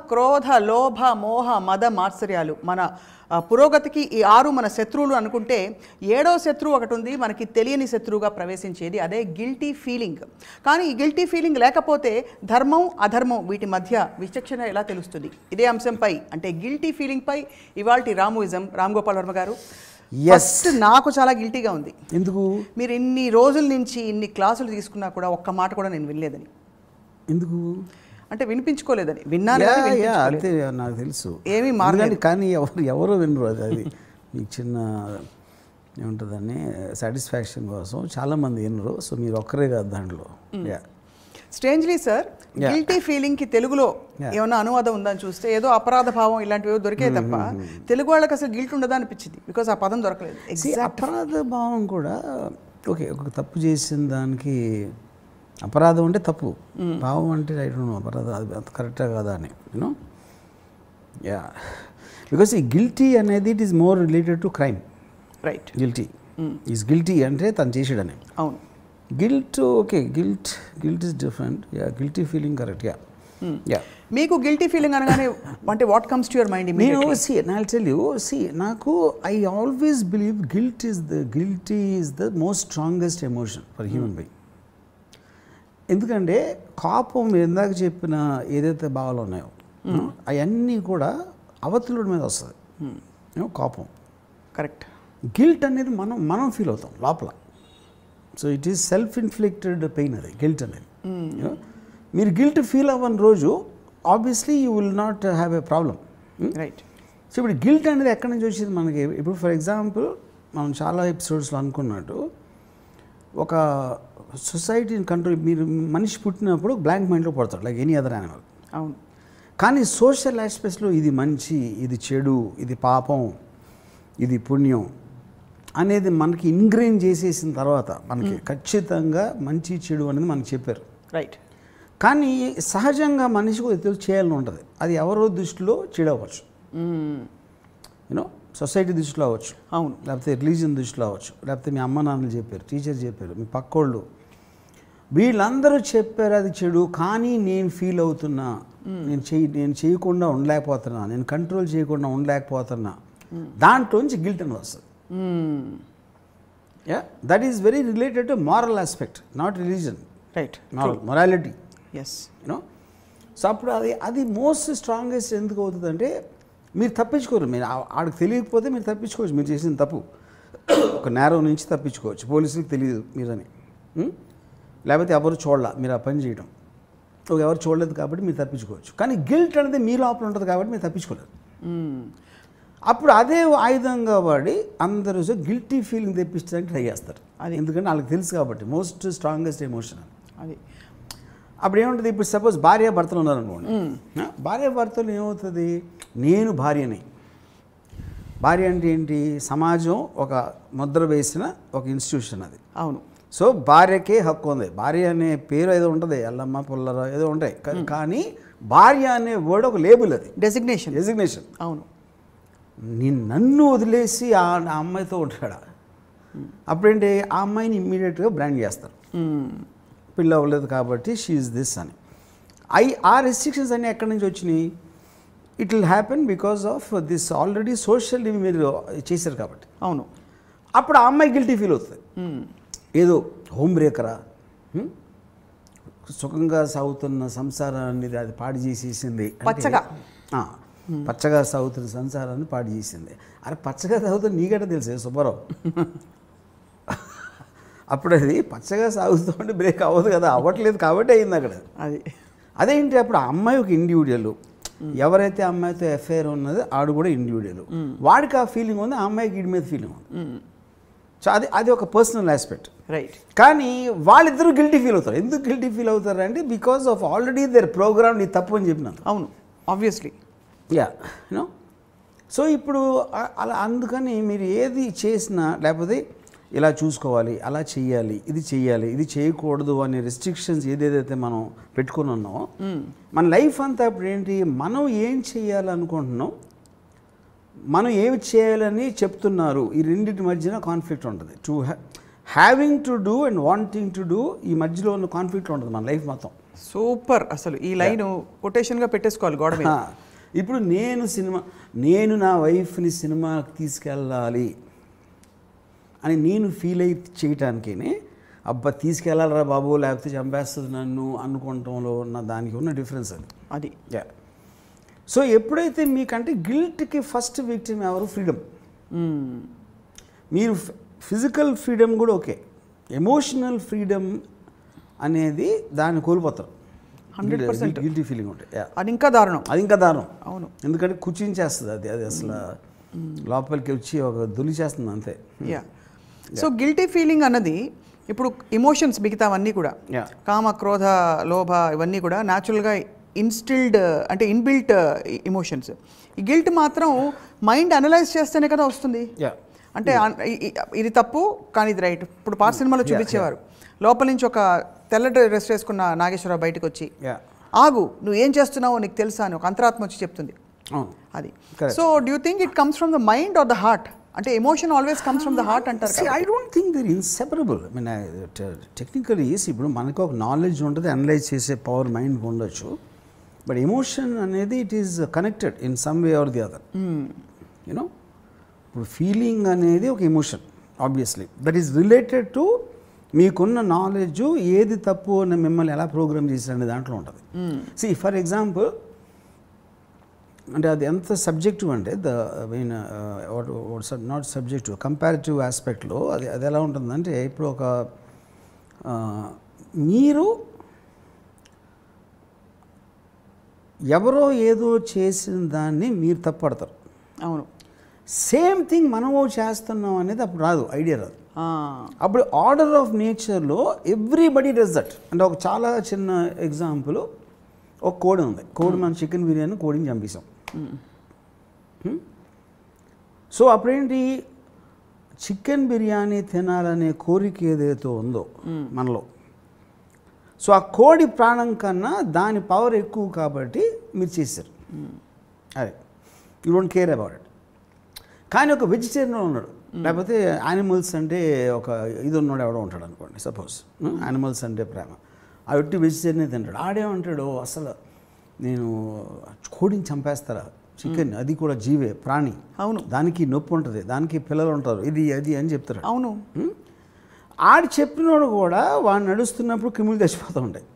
క్రోధ లోభ మోహ మద మాత్సర్యాలు మన ఆ, పురోగతికి ఈ ఆరు మన శత్రువులు అనుకుంటే ఏడో శత్రువు ఒకటి ఉంది మనకి తెలియని శత్రువుగా ప్రవేశించేది అదే గిల్టీ ఫీలింగ్ కానీ ఈ గిల్టీ ఫీలింగ్ లేకపోతే ధర్మం అధర్మం వీటి మధ్య విచక్షణ ఎలా తెలుస్తుంది ఇదే అంశంపై అంటే గిల్టీ ఫీలింగ్ పై ఇవాల్టి రాముయిజం రామ్ గోపాల్ వర్మ గారు Yes. ఫస్ట్ నాకు చాలా గిల్టీగా ఉంది ఎందుకు మీరు ఇన్ని రోజుల నుంచి ఇన్ని క్లాసులు తీసుకున్నా కూడా ఒక్క మాట కూడా నేను వినలేదని ఎందుకు అంటే వినిపించుకోలేదని విన్నాను యా, కానీ యా, వినిపించుకోలేదు. అంతే నాకు తెలుసు ఏమీ మారలేదు. ఎందుకంటే కానీ ఎవరు ఎవరో వినరు అది అది మీకు చిన్న ఏముంటుందని సాటిస్ఫాక్షన్ కోసం చాలామంది వినరు సో మీరు ఒక్కరే కాదు దాంట్లో yeah strangely sir Yeah. Guilty feeling కి తెలుగులో Yeah. ఏమైనా అనువాదం ఉందని చూస్తే ఏదో అపరాధ భావం ఇలాంటివి దొరికే తప్ప తెలుగు వాళ్ళకి అసలు గిల్ట్ ఉండదా అనిపించింది బికాస్ ఆ పదం దొరకలేదు See, Exact. అపరాధ భావం కూడా ఓకే ఒక తప్పు చేసిన దానికి అపరాధం అంటే తప్పు భావం అంటే రైట్ అపరాధం అది అంత కరెక్టా కాదా అని యూనో యా బికాస్ ఈ గిల్టీ అనేది it is more related to crime right guilty is guilty అంటే తను చేసాడని అవును guilt okay guilt guilt is different yeah guilty feeling correct yeah yeah మీకు గిల్టీ ఫీలింగ్ అనగానే అంటే what comes to your mind నేను సి నా టెల్ యూ సి నాకు I always believe guilt is the guilty is the most strongest emotion for human being ఎందుకంటే కోపం మీరు ఇందాక చెప్పిన ఏదైతే భావాలు ఉన్నాయో అవన్నీ కూడా అవతలుడి మీద వస్తుంది You know, కోపం కరెక్ట్ గిల్ట్ అనేది మనం మనం ఫీల్ అవుతాం లోపల so it is self inflicted pain అది గిల్ట్ అనేది You know, మీరు గిల్ట్ ఫీల్ అవ్వని రోజు obviously you will not have a problem right so ఇప్పుడు గిల్ట్ అనేది ఎక్కడి నుంచి వచ్చింది మనకి ఇప్పుడు ఫర్ ఎగ్జాంపుల్ మనం చాలా ఎపిసోడ్స్లో అనుకున్నట్టు ఒక సొసైటీని కంట్రోల్ మీరు మనిషి పుట్టినప్పుడు బ్లాంక్ మైండ్లో పడతాడు లైక్ ఎనీ అదర్ యానిమల్ అవును కానీ సోషల్ ఆస్పెక్ట్స్లో ఇది మంచి ఇది చెడు ఇది పాపం ఇది పుణ్యం అనేది మనకి ఇంగ్రెయిన్ చేసేసిన తర్వాత మనకి ఖచ్చితంగా మంచి చెడు అనేది మనకి చెప్పారు రైట్ కానీ సహజంగా మనిషికి ఒక తెలుసు చేయాలని ఉంటుంది అది ఎవరో దృష్టిలో చెడు అవ్వచ్చు యూనో సొసైటీ దృష్టిలో అవ్వచ్చు అవును లేకపోతే రిలీజియన్ దృష్టిలో అవ్వచ్చు లేకపోతే మీ అమ్మ నాన్నలు చెప్పారు టీచర్ చెప్పారు మీ పక్కోళ్ళు వీళ్ళందరూ చెప్పారు అది చెడు కానీ నేను ఫీల్ అవుతున్నా నేను చేయి నేను చేయకుండా ఉండలేకపోతున్నా నేను కంట్రోల్ చేయకుండా ఉండలేకపోతున్నా దాంట్లోంచి గిల్ట్ అని వస్తుంది yeah that is very related to moral aspect not religion right moral morality yes you know so అప్పుడు అది అది మోస్ట్ స్ట్రాంగెస్ట్ ఎందుకు అవుతుందంటే మీరు తప్పించుకోరు మీరు ఆ- ఆడికి తెలియకపోతే మీరు తప్పించుకోవచ్చు మీరు చేసిన తప్పు ఒక నేరం నుంచి తప్పించుకోవచ్చు పోలీసులకు తెలియదు మీరని ఉం? లేకపోతే ఎవరు చూడాల మీరు ఆ పని చేయడం ఒక ఎవరు చూడలేదు కాబట్టి మీరు తప్పించుకోవచ్చు కానీ గిల్ట్ అనేది మీ లోపల ఉంటుంది కాబట్టి మీరు తప్పించుకోలేరు అప్పుడు అదే ఆయుధంగా వాడి అందరూ గిల్టీ ఫీలింగ్ తెప్పించడానికి ట్రై చేస్తారు అది. ఎందుకంటే వాళ్ళకి తెలుసు కాబట్టి మోస్ట్ స్ట్రాంగెస్ట్ ఎమోషన్ అని అది అప్పుడు ఏముంటుంది ఇప్పుడు సపోజ్ భార్య భర్తలు ఉన్నారనుకోండి ఆ, భార్య భర్తలు ఏమవుతుంది నేను భార్యని భార్య అంటే ఏంటి సమాజం ఒక ముద్ర వేసిన ఒక ఇన్స్టిట్యూషన్ అది అవును సో భార్యకే హక్కు ఉంది భార్య అనే పేరు ఏదో ఉంటుంది ఎల్లమ్మ పుల్లర ఏదో ఉంటాయి కా- కానీ భార్య అనే వర్డ్ ఒక లేబుల్ అది డెసిగ్నేషన్ డెసిగ్నేషన్ అవును నేను నన్ను వదిలేసి ఆ ఆ అమ్మాయితో ఉంటాడా అప్పుడేంటి ఆ అమ్మాయిని ఇమ్మీడియట్గా బ్రాండ్ చేస్తారు పిల్ల అవ్వలేదు కాబట్టి షీఈ్ దిస్ అని ఐ ఆ రెస్ట్రిక్షన్స్ అన్నీ ఎక్కడి నుంచి వచ్చినాయి it will happen because of this already social మీరు చేశారు కాబట్టి అవును అప్పుడు ఆ అమ్మాయి గిల్టీ ఫీల్ అవుతుంది ఏదో హోమ్ బ్రేకరా హ్మ్? సుఖంగా సాగుతున్న సంసారాన్ని అది పాడు చేసేసింది అంటే- పచ్చగా. ఆ, పచ్చగా సాగుతున్న సంసారాన్ని పాడు చేసింది అరే పచ్చగా సాగుతున్న నీకంటే తెలుసే సుబ్బారావు అప్పుడు అది పచ్చగా సాగుతుంటే బ్రేక్ అవ్వదు కదా అవ్వట్లేదు కాబట్టి అయింది అక్కడ అది అదేంటి అప్పుడు ఆ అమ్మాయి ఒక ఇండివిజువల్ ఎవరైతే అమ్మాయితో ఎఫ్ఐఆర్ ఉన్నదో ఆడు కూడా ఇండివిజువల్ వాడికి ఆ ఫీలింగ్ ఉంది ఆ అమ్మాయికి వీడి మీద ఫీలింగ్ ఉంది సో అది అది ఒక పర్సనల్ ఆస్పెక్ట్ రైట్ కానీ వాళ్ళిద్దరూ గిల్టీ ఫీల్ అవుతారు ఎందుకు గిల్టీ ఫీల్ అవుతారు అంటే because of already their program నీ తప్పు అని చెప్పినాను అవును ఆబ్వియస్లీ యా యూనో సో ఇప్పుడు ఆ- అలా అందుకని మీరు ఏది చేసినా లేకపోతే ఇలా చూసుకోవాలి అలా చెయ్యాలి ఇది చెయ్యాలి ఇది చేయకూడదు అనే రెస్ట్రిక్షన్స్ ఏదేదైతే మనం పెట్టుకుని ఉన్నామో మన లైఫ్ అంతా ఇప్పుడు ఏంటి మనం ఏం చేయాలనుకుంటున్నాం మనం ఏమి చేయాలని చెప్తున్నారు ఈ రెండింటి మధ్యన కాన్ఫ్లిక్ట్ ఉంటుంది to having to do and wanting to do ఈ మధ్యలో ఉన్న కాన్ఫ్లిక్ట్ ఉంటుంది మన లైఫ్ మొత్తం సూపర్ అసలు ఈ లైన్ కొటేషన్గా పెట్టేసుకోవాలి గోడ మీద ఆ, ఇప్పుడు నేను సినిమా నేను నా వైఫ్ని సినిమాకి తీసుకెళ్ళాలి అని నేను ఫీల్ అయి చేయటానికి అబ్బా తీసుకెళ్ళాలరా బాబు లేకపోతే చంపేస్తుంది నన్ను అనుకోవటంలో ఉన్న దానికి ఉన్న డిఫరెన్స్ అది అది యా సో ఎప్పుడైతే మీకంటే గిల్ట్కి ఫస్ట్ విక్టిమ్ ఎవరు ఫ్రీడమ్ మ్మ్. మీరు ఫిజికల్ ఫ్రీడమ్ కూడా ఓకే ఎమోషనల్ ఫ్రీడమ్ అనేది దాన్ని కోల్పోతారు 100% గిల్టీ ఫీలింగ్ ఉంటాయి యా అది ఇంకా దారుణం అది ఇంకా దారుణం అవును ఎందుకంటే కుచించేస్తుంది అది అది అసలు లోపలికి వచ్చి ఒక దులిచేస్తుంది అంతే యా సో గిల్టీ ఫీలింగ్ అన్నది ఇప్పుడు ఇమోషన్స్ మిగతావన్నీ కూడా Yeah. కామ క్రోధ లోభ ఇవన్నీ కూడా న్యాచురల్గా ఇన్స్టిల్డ్ అంటే ఇన్బిల్ట్ ఇమోషన్స్ ఈ గిల్ట్ మాత్రం మైండ్ అనలైజ్ చేస్తేనే కదా వస్తుంది యా అంటే అన్- ఇ- ఇ- ఇది తప్పు కానీ ఇది రైట్ ఇప్పుడు పాత సినిమాలో చూపించేవారు లోపల నుంచి ఒక తెల్ల డ్రెస్ వేసుకున్న నాగేశ్వరరావు బయటకు వచ్చి యా ఆగు నువ్వు ఏం చేస్తున్నావో నీకు తెలుసా అని ఒక అంతరాత్మ వచ్చి చెప్తుంది అవును అది Correct. So do think it comes from the mind or the heart అంటే emotion always comes from the heart అంటారు See, I don't think they're inseparable. I mean, technically ఇప్పుడు మనకు ఒక నాలెడ్జ్ ఉంటుంది అనలైజ్ చేసే పవర్ మైండ్ ఉండొచ్చు but emotion అనేది it is connected in some way or the other you know ఇప్పుడు feeling అనేది ఒక emotion obviously that is related to మీకున్న నాలెడ్జ్ ఏది తప్పు అని మిమ్మల్ని ఎలా ప్రోగ్రామ్ చేశారనే దాంట్లో ఉంటుంది సి ఫర్ ఎగ్జాంపుల్ అంటే అది ఎంత సబ్జెక్టివ్ అంటే the mean not subjective comparative ఆస్పెక్ట్లో అది అది ఎలా ఉంటుందంటే ఇప్పుడు ఒక ఆ, మీరు ఎవరో ఏదో చేసిన దాన్ని మీరు తప్పడతారు అవును సేమ్ థింగ్ మనము చేస్తున్నాం అనేది అప్పుడు రాదు ఐడియా రాదు ఆ, అప్పుడు ఆర్డర్ ఆఫ్ నేచర్లో ఎవ్రీబడి డస్ దట్ అంటే ఒక చాలా చిన్న ఎగ్జాంపుల్ ఒక కోడి ఉంది కోడి మన చికెన్ బిర్యానీ కోడిని చంపేసాం Hmm? సో అప్పుడేంటి చికెన్ బిర్యానీ తినాలనే కోరిక ఏదైతే ఉందో మనలో సో ఆ కోడి ప్రాణం కన్నా దాని పవర్ ఎక్కువ కాబట్టి మీరు చేశారు అదే you don't care about it కానీ ఒక వెజిటేరియన్ ఉన్నాడు లేకపోతే యానిమల్స్ అంటే ఒక ఇది ఉన్నాడు ఎవడో ఉంటాడు అనుకోండి సపోజ్ యానిమల్స్ అంటే ప్రేమ ఆ వ్యక్తి వెజిటేరియన్ తింటాడు ఆడేమంటాడు అసలు నేను కోడిని చంపేస్తారా చికెన్ అది కూడా జీవే ప్రాణి అవును దానికి నొప్పి ఉంటుంది దానికి పిల్లలు ఉంటారు ఇది అది అని చెప్తారు అవును ఉం? ఆడు చెప్పినోడు కూడా వాడు నడుస్తున్నప్పుడు క్రిములు చచ్చిపోతూ ఉంటాయి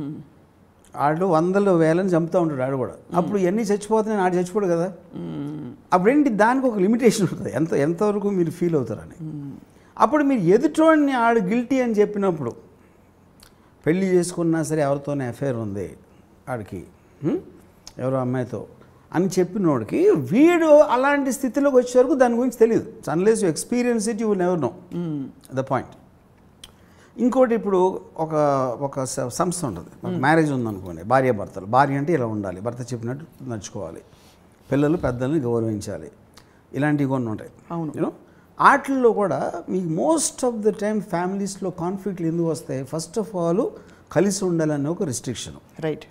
ఆడు వందలు వేలని చంపుతూ ఉంటాడు ఆడు కూడా అప్పుడు ఎన్ని చచ్చిపోతున్నాయి ఆడు చచ్చిపోడు కదా అప్పుడేంటి దానికి ఒక లిమిటేషన్ ఉంటుంది ఎంత ఎంతవరకు మీరు ఫీల్ అవుతారని అప్పుడు మీరు ఎదుటోడిని ఆడు గిల్టీ అని చెప్పినప్పుడు పెళ్లి చేసుకున్నా సరే ఎవరితోనే అఫైర్ ఉంది ఆడికి ఉం? ఎవరో అమ్మాయితో అని చెప్పినోడికి వీడు అలాంటి స్థితిలోకి వచ్చే వరకు దాని గురించి తెలియదు unless you experience it you never know the point ఇంకోటి ఇప్పుడు ఒక ఒక స- సంస్థ ఉంటుంది ఒక మ్యారేజ్ ఉందనుకోండి భార్య భర్తలు భార్య అంటే ఇలా ఉండాలి భర్త చెప్పినట్టు నడుచుకోవాలి పిల్లలు పెద్దల్ని గౌరవించాలి ఇలాంటివి కొన్ని ఉంటాయి అవును. యూనో వాటిల్లో కూడా మీకు మోస్ట్ ఆఫ్ ద టైం ఫ్యామిలీస్లో కాన్ఫ్లిక్ట్లు ఎందుకు వస్తాయి ఫస్ట్ ఆఫ్ ఆల్ కలిసి ఉండాలనే ఒక రిస్ట్రిక్షన్ రైట్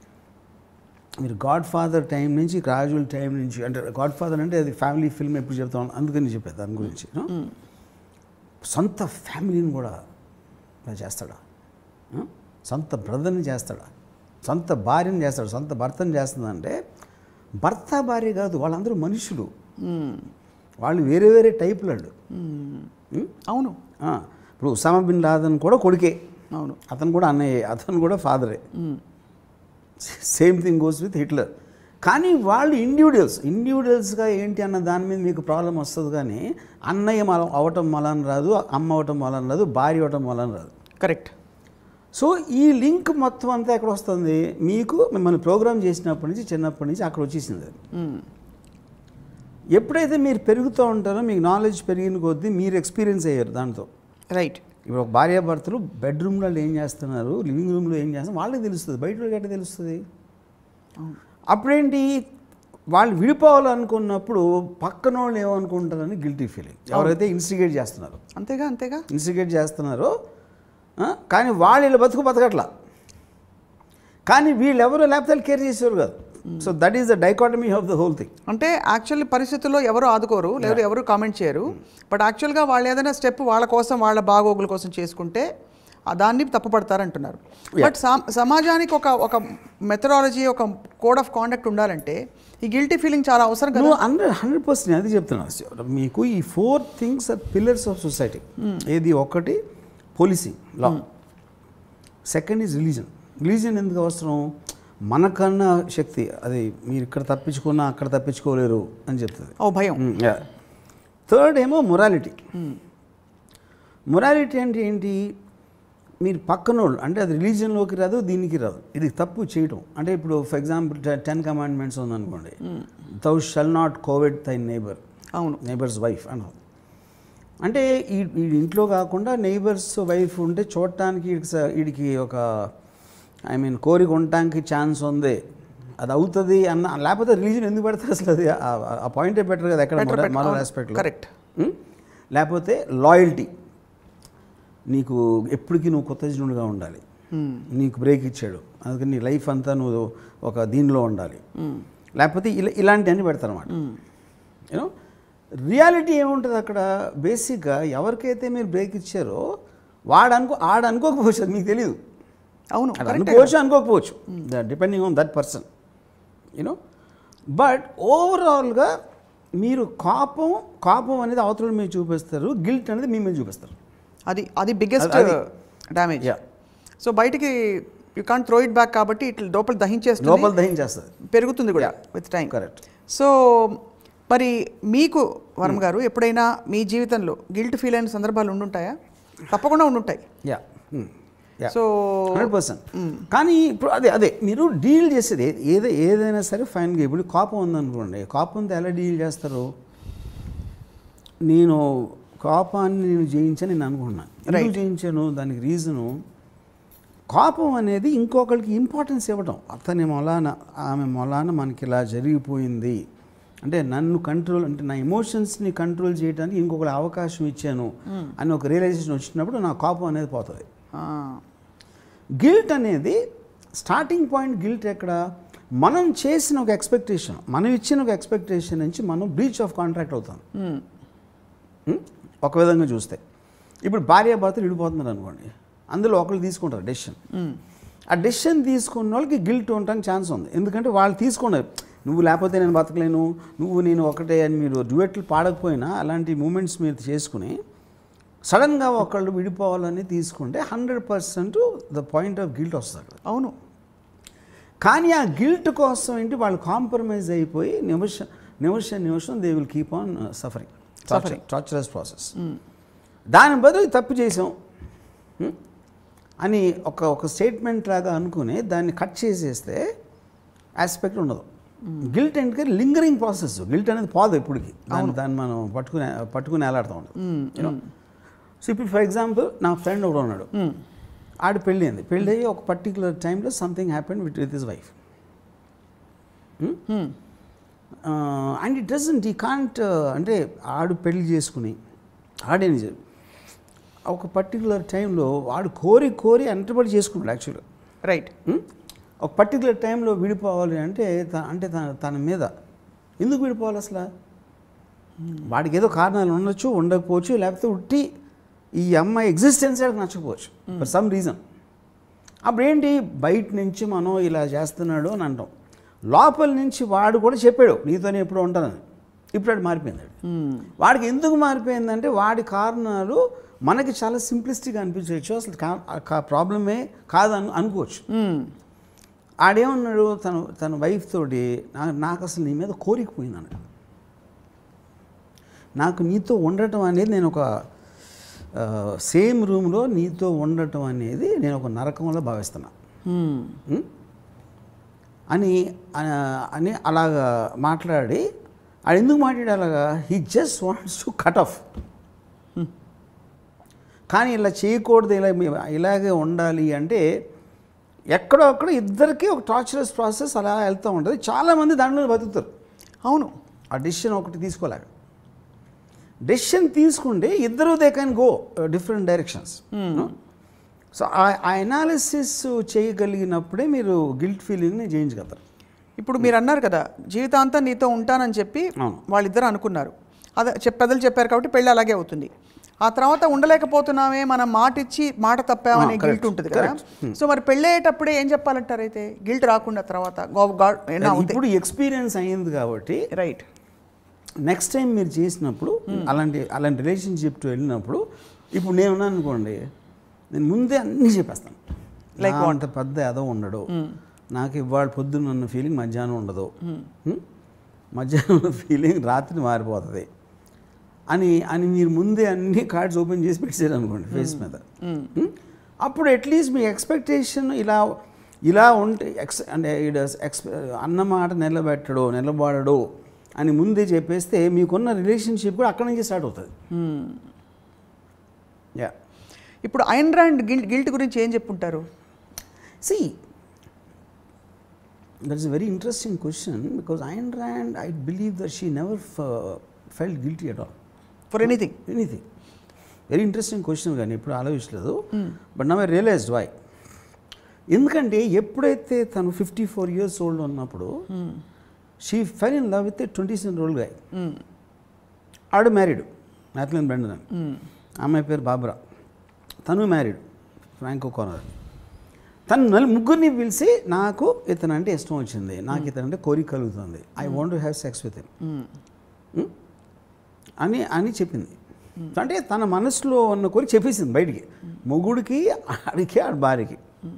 మీరు గాడ్ ఫాదర్ టైం నుంచి రాజుల టైం నుంచి అంటే గాడ్ ఫాదర్ అంటే అది ఫ్యామిలీ ఫిల్మ్ ఎప్పుడు చెప్తాం అందుకని చెప్పేది దాని గురించి no? సొంత ఫ్యామిలీని కూడా ఇలా చేస్తాడా ఆ? సొంత బ్రదర్ని చేస్తాడా సొంత భార్యని చేస్తాడు సొంత భర్తని చేస్తుందంటే భర్త భార్య కాదు వాళ్ళందరూ మనుషులు వాళ్ళు వేరే వేరే టైపులు వాళ్ళు ఉం? అవును ఆ, ఇప్పుడు ఉసామా బిన్ లాదన్ కూడా కొడుకే అవును అతను కూడా అన్నయ్యే అతను కూడా ఫాదరే same thing goes with Hitler కానీ వాళ్ళు ఇండివిజువల్స్ ఇండివిజువల్స్గా ఏంటి అన్న దాని మీద మీకు ప్రాబ్లం వస్తుంది కానీ అన్నయ్య మల అవటం వలన రాదు అమ్మ అవటం వలన రాదు భార్య అవటం వలన రాదు కరెక్ట్ సో ఈ లింక్ మొత్తం అంతా ఎక్కడ వస్తుంది మీకు మిమ్మల్ని ప్రోగ్రామ్ చేసినప్పటి నుంచి చిన్నప్పటి నుంచి అక్కడ వచ్చేసింది అది ఎప్పుడైతే మీరు పెరుగుతూ ఉంటారో మీకు నాలెడ్జ్ పెరిగిన కొద్దీ మీరు ఎక్స్పీరియన్స్ అయ్యారు దాంతో రైట్ ఇప్పుడు ఒక భార్యాభర్తలు బెడ్రూమ్లో ఏం చేస్తున్నారు లివింగ్ రూమ్లో ఏం చేస్తున్నారు వాళ్ళకి తెలుస్తుంది బయట వాళ్ళకి ఎట్లా తెలుస్తుంది అప్పుడేంటి వాళ్ళు విడిపోవాలనుకున్నప్పుడు పక్కన వాళ్ళు ఏమనుకుంటారని గిల్టీ ఫీలింగ్ ఎవరైతే ఇన్స్టిగేట్ చేస్తున్నారో అంతేగా అంతేగా ఇన్స్టిగేట్ చేస్తున్నారో ఆ, కానీ వాళ్ళు వీళ్ళ బతుకు బతకట్లా కానీ వీళ్ళెవరో లేకపోతే కేర్ చేసేవారు కాదు so that is the dichotomy of the whole thing అంటే యాక్చువల్లీ పరిస్థితుల్లో ఎవరు ఆదుకోరు లేదా ఎవరు కామెంట్ చేయరు బట్ యాక్చువల్గా వాళ్ళు ఏదైనా స్టెప్ వాళ్ళ కోసం వాళ్ళ బాగోగుల కోసం చేసుకుంటే ఆ దాన్ని తప్పుపడతారంటున్నారు బట్ సమాజానికి ఒక ఒక మెథడాలజీ ఒక కోడ్ ఆఫ్ కాండక్ట్ ఉండాలంటే ఈ గిల్టీ ఫీలింగ్ చాలా అవసరం కదా నువ్వు హండ్రెడ్ హండ్రెడ్ పర్సెంట్ అది చెప్తున్నా మీకు ఈ four things are pillars of society ఏది ఒకటి policing law second is religion religion ఎందుకు అవసరం మనకన్నా శక్తి అది మీరు ఇక్కడ తప్పించుకున్నా అక్కడ తప్పించుకోలేరు అని చెప్తుంది ఓ భయం థర్డ్ ఏమో మొరాలిటీ మొరాలిటీ అంటే ఏంటి మీరు పక్కనోళ్ళు అంటే అది రిలీజియన్లోకి రాదు దీనికి రాదు ఇది తప్పు చేయటం అంటే ఇప్పుడు ఫర్ ఎగ్జాంపుల్ టెన్ కమాండ్మెంట్స్ ఉందనుకోండి thou shall not covet thy neighbour అవును నైబర్స్ వైఫ్ అన్నది అంటే ఈ ఈ ఇంట్లో కాకుండా నైబర్స్ వైఫ్ ఉంటే చూడటానికి వీడికి స- వీడికి ఒక ఐ మీన్ కోరిక ఉండటానికి ఛాన్స్ ఉంది అది అవుతుంది అన్న లేకపోతే రిలీజన్ ఎందుకు పెడతారు అసలు అది ఆ- ఆ పాయింటే బెటర్ కదా ఎక్కడ Better, better. మరో అవును. ఆస్పెక్ట్లో Correct. లేకపోతే లాయల్టీ నీకు ఎప్పటికీ నువ్వు కొత్త జనుడుగా ఉండాలి నీకు బ్రేక్ ఇచ్చాడు అందుకని నీ లైఫ్ అంతా నువ్వు ఒక దీనిలో ఉండాలి లేకపోతే ఇలా ఇలాంటివన్నీ పెడతారన్నమాట యూనో రియాలిటీ ఏముంటుంది అక్కడ బేసిక్గా ఎవరికైతే మీరు బ్రేక్ ఇచ్చారో వాడు అనుకో ఆడు అనుకోకపోవచ్చు అది మీకు తెలియదు అవును అది కరెక్టే అనుకోవచ్చు అనుకోకపోవచ్చు depending on that person you know but ఓవరాల్గా మీరు కోపం కోపం అనేది అవతల మీరు చూపిస్తారు గిల్ట్ అనేది మీ మీద చూపిస్తారు అది అది బిగ్గెస్ట్ అది- డ్యామేజ్ Yeah. సో బయటికి you can't throw it back కాబట్టి ఇట్లా లోపల దహించేస్తుంది లోపల దహించేస్తుంది పెరుగుతుంది కూడా విత్ టైం కరెక్ట్ సో మరి మీకు వరం గారు ఎప్పుడైనా మీ జీవితంలో గిల్ట్ ఫీల్ అయిన సందర్భాలు ఉండుంటాయా తప్పకుండా ఉండుంటాయి yeah yeah so hundred percent కానీ ఇప్పుడు అదే అదే మీరు డీల్ చేసేది ఏ- ఏదో ఏదైనా సరే ఫైన్గా ఇప్పుడు కోపం ఉందనుకోండి కోపంతో ఎలా డీల్ చేస్తారు నేను కోపాన్ని నేను జయించని నేను అనుకున్నాను ఎందుకు Right. జయించాను దానికి రీజను కోపం అనేది ఇంకొకరికి ఇంపార్టెన్స్ ఇవ్వడం అతని మొలాన ఆమె మొలాన మనకి ఇలా జరిగిపోయింది అంటే నన్ను కంట్రోల్ అంటే నా ఎమోషన్స్ని కంట్రోల్ చేయడానికి ఇంకొకరి అవకాశం ఇచ్చాను అని ఒక రియలైజేషన్ వచ్చినప్పుడు నా కోపం అనేది పోతుంది గిల్ట్ అనేది స్టార్టింగ్ పాయింట్ గిల్ట్ ఎక్కడ మనం చేసిన ఒక ఎక్స్పెక్టేషన్ మనం ఇచ్చిన ఒక ఎక్స్పెక్టేషన్ నుంచి మనం బ్రీచ్ ఆఫ్ కాంట్రాక్ట్ అవుతాం ఉం? ఒక విధంగా చూస్తే ఇప్పుడు భార్య భర్తలు విడిపోతున్నారు అనుకోండి అందులో ఒకళ్ళు తీసుకుంటారు డెసిషన్ ఆ డెసిషన్ తీసుకున్న వాళ్ళకి గిల్ట్ ఉండడానికి ఛాన్స్ ఉంది ఎందుకంటే వాళ్ళు తీసుకున్నారు నువ్వు లేకపోతే నేను బతకలేను నువ్వు నేను ఒకటే అని మీరు డ్యూయట్లు పాడకపోయినా అలాంటి మూమెంట్స్ మీరు చేసుకుని సడన్గా ఒకళ్ళు విడిపోవాలని తీసుకుంటే hundred percent the point of guilt వస్తుంది అక్కడ అవును కానీ ఆ గిల్ట్ కోసం ఏంటి వాళ్ళు కాంప్రమైజ్ అయిపోయి నిమిషం నిమిషం నిమిషం they will keep on suffering Suffering. Torturous process దాని బదులు తప్పు చేసాం హ్మ్? అని ఒక ఒక స్టేట్మెంట్ లాగా అనుకుని దాన్ని కట్ చేసేస్తే ఆస్పెక్ట్ ఉండదు గిల్ట్ అంటే లింగరింగ్ ప్రాసెస్ గిల్ట్ అనేది పోదు ఎప్పటికి దాన్ని దాన్ని మనం పట్టుకుని పట్టుకుని వేలాడుతూ ఉండదు సో ఇప్పుడు ఫర్ ఎగ్జాంపుల్ నా ఫ్రెండ్ ఒకడు ఉన్నాడు ఆడు పెళ్ళి అయింది పెళ్ళి అయ్యి ఒక పర్టికులర్ టైంలో something happen with with his wife and it doesn't ఈ కాంట్ అంటే ఆడు పెళ్లి చేసుకుని ఆడేం చే- ఒక పర్టికులర్ టైంలో వాడు కోరి కోరి అంటబడి చేసుకున్నాడు యాక్చువల్గా రైట్ ఒక పర్టికులర్ టైంలో విడిపోవాలి అంటే త- అంటే తన తన మీద ఎందుకు విడిపోవాలి అసలు వాడికి ఏదో కారణాలు ఉండొచ్చు ఉండకపోవచ్చు లేకపోతే ఉట్టి ఈ అమ్మాయి ఎగ్జిస్టెన్స్ వాడికి నచ్చకపోవచ్చు ఫర్ సమ్ రీజన్ అప్పుడు ఏంటి బయట నుంచి మనం ఇలా చేస్తున్నాడు అని అంటాం లోపల నుంచి వాడు కూడా చెప్పాడు నీతోనే ఎప్పుడు ఉంటానని ఇప్పుడు అది మారిపోయింది వాడు. వాడికి ఎందుకు మారిపోయిందంటే వాడి కారణాలు మనకి చాలా సింప్లిస్టిక్గా అనిపించవచ్చు అసలు కా ప్రాబ్లమే కాదని అనుకోవచ్చు ఆడేమన్నాడు తను తన వైఫ్ తోటి "నా- నాకు అసలు నీ మీద కోరికపోయింది అన్నాడు నాకు నీతో ఉండటం అనేది నేను ఒక సేమ్ రూమ్లో నీతో ఉండటం అనేది నేను ఒక నరకంలో భావిస్తున్నా ఉం? అని ఆ, అని అలాగా మాట్లాడి ఆడు ఎందుకు మాట్లాడి అలాగా he just wants to cut off కానీ ఇలా చేయకూడదు ఇలా మీ- ఇలాగే ఉండాలి అంటే ఎక్కడో అక్కడ ఇద్దరికి ఒక టార్చరస్ ప్రాసెస్ అలా వెళ్తూ ఉంటుంది చాలామంది దాంట్లో బతుకుతారు అవును ఆ డెసిషన్ ఒకటి తీసుకోలేక డెసిషన్ తీసుకుంటే ఇద్దరు they can go different directions so ఆ అనాలిసిస్ చేయగలిగినప్పుడే మీరు గిల్ట్ ఫీలింగ్ని జయించగలుగుతారు ఇప్పుడు మీరు అన్నారు కదా జీవితాంతం నీతో ఉంటానని చెప్పి అవును. వాళ్ళిద్దరు అనుకున్నారు అదే చెప్ పెద్దలు చెప్పారు కాబట్టి పెళ్ళి అలాగే అవుతుంది ఆ తర్వాత ఉండలేకపోతున్నామే మనం మాట ఇచ్చి మాట తప్పామనే Ah, గిల్ట్ correct, ఉంటుంది కదా correct. సో మరి పెళ్ళయ్యేటప్పుడే ఏం చెప్పాలంటారు అయితే గిల్ట్ రాకుండా తర్వాత ఇప్పుడు ఎక్స్పీరియన్స్ అయింది కాబట్టి రైట్ నెక్స్ట్ టైం మీరు చేసినప్పుడు అలాంటి అలాంటి రిలేషన్షిప్ వెళ్ళినప్పుడు ఇప్పుడు నేను ఉన్నాను అనుకోండి నేను ముందే అన్నీ చెప్పేస్తాను Like like అంత పెద్ద ఏదో ఉండడు నాకు ఇవాళ పొద్దున్న ఉన్న ఫీలింగ్ మధ్యాహ్నం ఉండదు Hmm? మధ్యాహ్నం ఉన్న ఫీలింగ్ రాత్రి మారిపోతుంది అని అని మీరు ముందే అన్ని కార్డ్స్ ఓపెన్ చేసి పెట్టారు అనుకోండి ఫేస్ మీద Hmm? అప్పుడు అట్లీస్ట్ మీ ఎక్స్పెక్టేషన్ ఇలా ఇలా ఉంటే ఎక్స్ అంటే ఈడ ఎక్స్ అన్నమాట నిలబెట్టడు నిలబడడు అని ముందే చెప్పేస్తే మీకున్న రిలేషన్షిప్ కూడా అక్కడి నుంచి స్టార్ట్ అవుతుంది యా ఇప్పుడు ఐన్ ర్యాండ్ గిల్ట్ గిల్ట్ గురించి ఏం చెప్పుంటారు see that is a very interesting question because Ayn Rand, I believe that she never f- felt guilty at all. For anything anything very interesting question కానీ ఇప్పుడు ఆలోచించలేదు but now I realised why ఎందుకంటే ఎప్పుడైతే తను fifty four years old ఉన్నప్పుడు she fell in love with twenty seven old guy ఆడు married Mathlin Branden అని అమ్మాయి పేరు బాబ్రా తను మ్యారీడ్ ఫ్రాంకో కార్నర్ తను నలు ముగ్గురిని పిలిచి నాకు ఇతను అంటే ఇష్టం వచ్చింది నాకు ఇతను అంటే కోరిక కలుగుతుంది I want to have sex with him అని అని చెప్పింది అంటే తన మనసులో ఉన్న కోరిక చెప్పేసింది బయటికి మొగుడికి ఆడికి ఆడ భార్యకి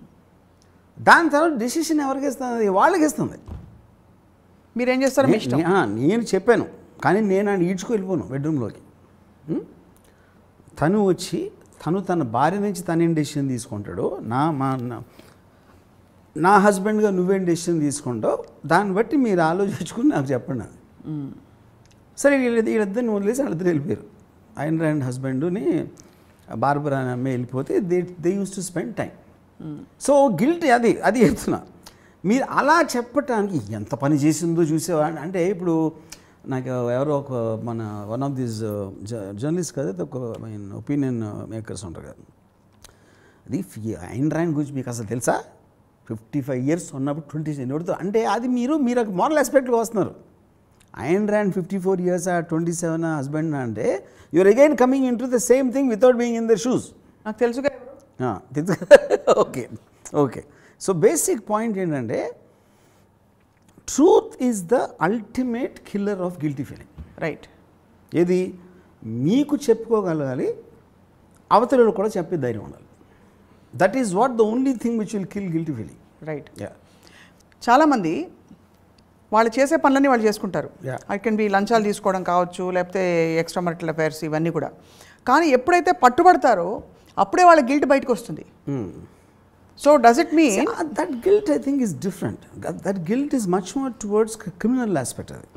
దాని తర్వాత డెసిషన్ ఎవరికి ఇస్తుంది వాళ్ళకి ఇస్తుంది మీరేం చేస్తారు మీ ఇష్టం నే- ఆ, నేను చెప్పాను కానీ నేను ఆయన ఈడ్చుకు వెళ్ళిపోను బెడ్రూమ్లోకి ఉం? తను వచ్చి తను తన భార్య నుంచి తనేం డెసిషన్ తీసుకుంటాడు నా మా నా- నా హస్బెండ్గా నువ్వేం డెసిషన్ తీసుకుంటావు దాన్ని బట్టి మీరు ఆలోచించుకుని నాకు చెప్పండి అది సరే వీళ్ళ వీళ్ళిద్దరిని వదిలేసి వాళ్ళిద్దరు వెళ్ళిపోయారు ఆయన అండ్ హస్బెండ్ని బార్బరా అనే అమ్మాయి వెళ్ళిపోతే they they use to spend time so guilt అది అది చెప్తున్నా మీరు అలా చెప్పటానికి ఎంత పని చేసిందో చూసేవా అంటే ఇప్పుడు నాకు ఎవరో ఒక మన వన్ ఆఫ్ దీస్ జర్నలిస్ట్ కదా ఒక మీన్ ఒపీనియన్ మేకర్స్ ఉంటారు కదా అది ఐన్ ర్యాండ్ గురించి మీకు అసలు తెలుసా ఫిఫ్టీ ఫైవ్ ఇయర్స్ ఉన్నప్పుడు ట్వంటీ ఎవరితో అంటే అది మీరు మీరు మోరల్ ఆస్పెక్ట్కి వస్తున్నారు Ayn Rand fifty four years ఆ ట్వంటీ సెవెన్ హస్బెండ్ అంటే you're again coming in to the same thing without being in the shoes నాకు తెలుసుగా ఎవరు? Okay okay so basic point ఏంటంటే truth is the ultimate killer of guilty feeling right ఏది మీకు చెప్పుకోగలగాలి అవతలలో కూడా చెప్పే ధైర్యం ఉండాలి that is what the only thing which will kill guilty feeling right yeah చాలామంది వాళ్ళు చేసే పనులన్నీ వాళ్ళు చేసుకుంటారు Yeah. ఐ కెన్ బి లంచాలు తీసుకోవడం కావచ్చు లేకపోతే ఎక్స్ట్రా మరిటల్ అఫైర్స్ ఇవన్నీ కూడా కానీ ఎప్పుడైతే పట్టుబడతారో అప్పుడే వాళ్ళ గిల్ట్ బయటకు వస్తుంది so does it mean that guilt I think is different that guilt is much more towards criminal aspect అది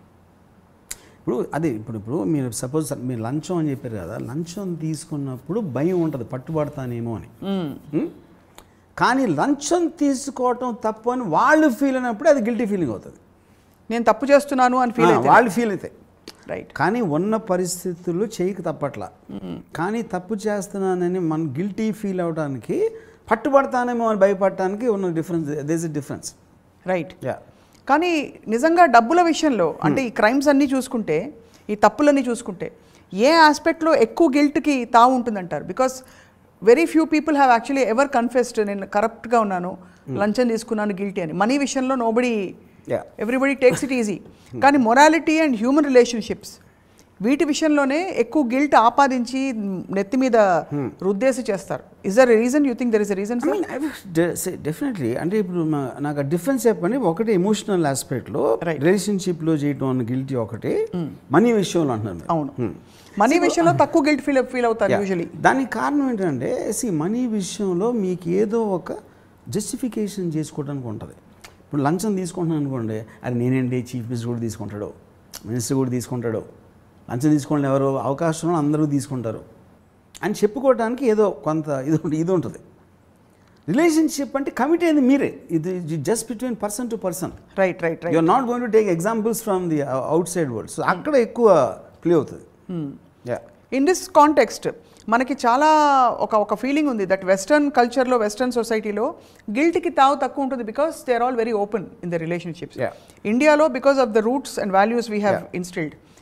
ఇప్పుడు అదే ఇప్పుడు ఇప్పుడు మీరు సపోజ్ మీరు లంచం అని చెప్పారు కదా లంచం తీసుకున్నప్పుడు భయం ఉంటుంది పట్టుబడతానేమో అని Hmm? కానీ లంచం తీసుకోవటం తప్పు అని వాళ్ళు ఫీల్ అయినప్పుడు అది గిల్టీ ఫీలింగ్ అవుతుంది నేను తప్పు చేస్తున్నాను అని ఫీల్ ఆ, అయితే వాళ్ళు ఫీల్ అవుతాయి రైట్ కానీ ఉన్న పరిస్థితుల్లో చేయక తప్పట్లా కానీ తప్పు చేస్తున్నానని మన గిల్టీ ఫీల్ అవడానికి పట్టుబడతానేమో అని భయపడటానికి ఉన్న difference this is difference right yeah కానీ నిజంగా డబ్బుల విషయంలో అంటే ఈ క్రైమ్స్ అన్నీ చూసుకుంటే ఈ తప్పులన్నీ చూసుకుంటే ఏ ఆస్పెక్ట్లో ఎక్కువ గిల్ట్కి తావు ఉంటుందంటారు because very few people have actually ever confessed నేను కరప్ట్గా ఉన్నాను లంచం తీసుకున్నాను గిల్టీ అని మనీ విషయంలో nobody Yeah. Everybody takes it easy కానీ మొరాలిటీ అండ్ హ్యూమన్ రిలేషన్షిప్స్ వీటి విషయంలోనే ఎక్కువ గిల్ట్ ఆపాదించి నెత్తి మీద రుద్దేసి చేస్తారు is there reason you think there is reason I mean definitely అంటే ఇప్పుడు మా- నాకు ఆ డిఫరెన్స్ చెప్పండి ఒకటి ఎమోషనల్ ఆస్పెక్ట్లో Right. రిలేషన్షిప్లో చేయటం అన్న గిల్టీ ఒకటి మనీ విషయంలో అంటున్నాను అవును మనీ విషయంలో తక్కువ గిల్ట్ ఫీల్ ఫీల్ అవుతారు యూజువలీ దానికి కారణం ఏంటంటే సి మనీ విషయంలో మీకు ఏదో ఒక జస్టిఫికేషన్ చేసుకోవడానికి ఉంటుంది ఇప్పుడు లంచం తీసుకుంటున్నాను అనుకోండి అది నేనండి చీఫ్ మినిస్టర్ కూడా తీసుకుంటాడు మినిస్టర్ కూడా తీసుకుంటాడు లంచం తీసుకోండి ఎవరు అవకాశం అందరూ తీసుకుంటారు అని చెప్పుకోవడానికి ఏదో కొంత ఇది ఉంట- ఇది ఉంటుంది రిలేషన్షిప్ అంటే కమిటీ అయింది మీరే ఇది just between person to person right right right you're not going to take examples from the outside world so అక్కడ ఎక్కువ ప్లే అవుతుంది యా ఇన్ దిస్ కాంటెక్స్ట్ మనకి చాలా ఒక ఒక ఫీలింగ్ ఉంది దట్ వెస్టర్న్ కల్చర్లో వెస్టర్న్ సొసైటీలో గిల్ట్కి తావు తక్కువ ఉంటుంది because they are all very open in the relationships Yeah. ఇండియాలో because of the roots and values we have instilled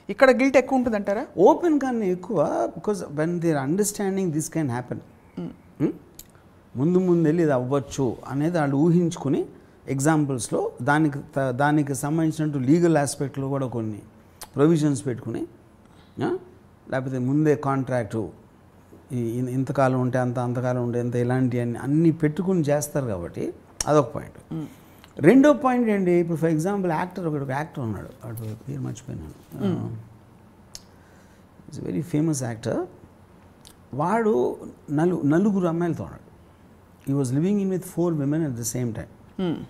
ఇక్కడ గిల్ట్ ఎక్కువ ఉంటుంది అంటారా ఓపెన్ కన్నా ఎక్కువ because when there understanding this can happen ముందు ముందు వెళ్ళి ఇది అవ్వచ్చు అనేది వాళ్ళు ఊహించుకుని ఎగ్జాంపుల్స్లో దానికి త- దానికి సంబంధించినట్టు లీగల్ ఆస్పెక్ట్లో కూడా కొన్ని ప్రొవిజన్స్ పెట్టుకుని ఆ, లేకపోతే ముందే కాంట్రాక్టు ఈ ఇన్- ఇంతకాలం ఉంటే అంత అంతకాలం ఉంటే ఇంత ఇలాంటి అన్ని అన్నీ పెట్టుకుని చేస్తారు కాబట్టి అదొక పాయింట్ రెండో పాయింట్ ఏంటి ఇప్పుడు ఫర్ ఎగ్జాంపుల్ యాక్టర్ ఒకడు ఒక యాక్టర్ ఉన్నాడు అటు పేరు మర్చిపోయినాను ఇట్స్ వెరీ ఫేమస్ యాక్టర్ వాడు నలు నలుగురు అమ్మాయిలతో ఉన్నాడు he was living in with four women at the same time hmm.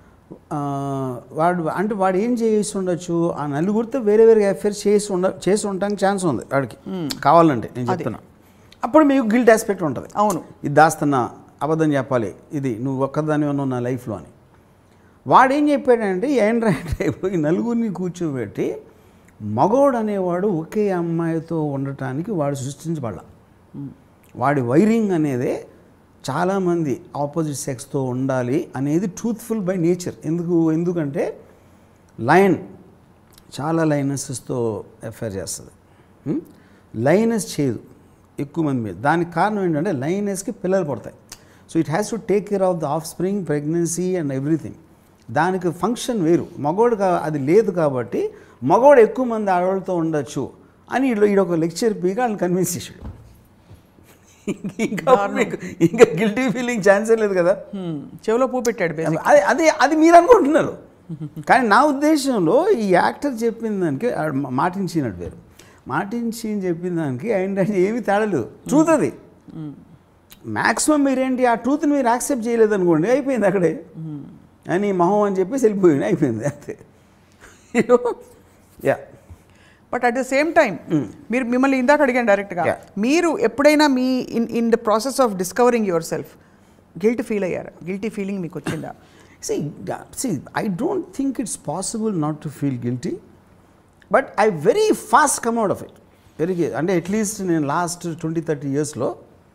వాడు అంటే వాడు ఏం చేసి ఉండొచ్చు ఆ నలుగురితో వేరే వేరే అఫేర్స్ చేసి ఉండ చేసి ఉండడానికి ఛాన్స్ ఉంది వాడికి కావాలంటే నేను చెప్తున్నా అప్పుడు మీకు గిల్ట్ ఆస్పెక్ట్ ఉంటుంది అవును ఇది దాస్తున్నా అబద్ధం చెప్పాలి ఇది నువ్వు ఒక్కదాని ఉన్నావు నా లైఫ్లో అని వాడు ఏం చెప్పాడంటే ఏంట్రా అంటే ఇప్పుడు ఈ నలుగురిని కూర్చోబెట్టి మగోడు అనేవాడు ఒకే అమ్మాయితో ఉండటానికి వాడు సృష్టించబడాల వాడి వైరింగ్ అనేదే చాలామంది ఆపోజిట్ సెక్స్తో ఉండాలి అనేది ట్రూత్ఫుల్ బై నేచర్ ఎందుకు ఎందుకంటే లయన్ చాలా లైనసెస్తో ఎఫైర్ చేస్తుంది లైనస్ చేయదు ఎక్కువ మంది మీద దానికి కారణం ఏంటంటే లైనస్కి పిల్లలు పడతాయి so it has to take care of the offspring pregnancy and everything దానికి ఫంక్షన్ వేరు మగోడు కా- అది లేదు కాబట్టి మగోడు ఎక్కువ మంది ఆడవాళ్ళతో ఉండొచ్చు అని ఈడు ఈడు ఒక లెక్చర్ పీగా వాళ్ళని కన్విన్స్ చేసాడు ఇంకా మీకు ఇంకా గిల్టీ ఫీలింగ్ ఛాన్సే లేదు కదా మ్మ్. చెవిలో పూ పెట్టాడు బేసిక్ అదే అదే అది మీరు అనుకుంటున్నారు కానీ నా ఉద్దేశంలో ఈ యాక్టర్ చెప్పిన దానికి ఆ మా- మాటించినట్టు వేరు మాటించి అని చెప్పిన దానికి ఏంటంటే ఏమీ తేడలేదు ట్రూత్ అది మ్యాక్సిమం మీరేంటి ఆ ట్రూత్ని మీరు యాక్సెప్ట్ చేయలేదు అనుకోండి అయిపోయింది అక్కడే అని మొహం అని చెప్పేసి వెళ్ళిపోయింది అయిపోయింది అంతే yeah but at the same time మీరు మిమ్మల్ని ఇందాక అడిగాను డైరెక్ట్గా Yeah. మీరు ఎప్పుడైనా మీ in in the process of discovering yourself guilt feel అయ్యారా గిల్టీ ఫీలింగ్ మీకు వచ్చిందా See, uh, see, I don't think it's possible not to feel guilty, but I very fast come out of it. Very అంటే at least నేను last twenty thirty ఇయర్స్లో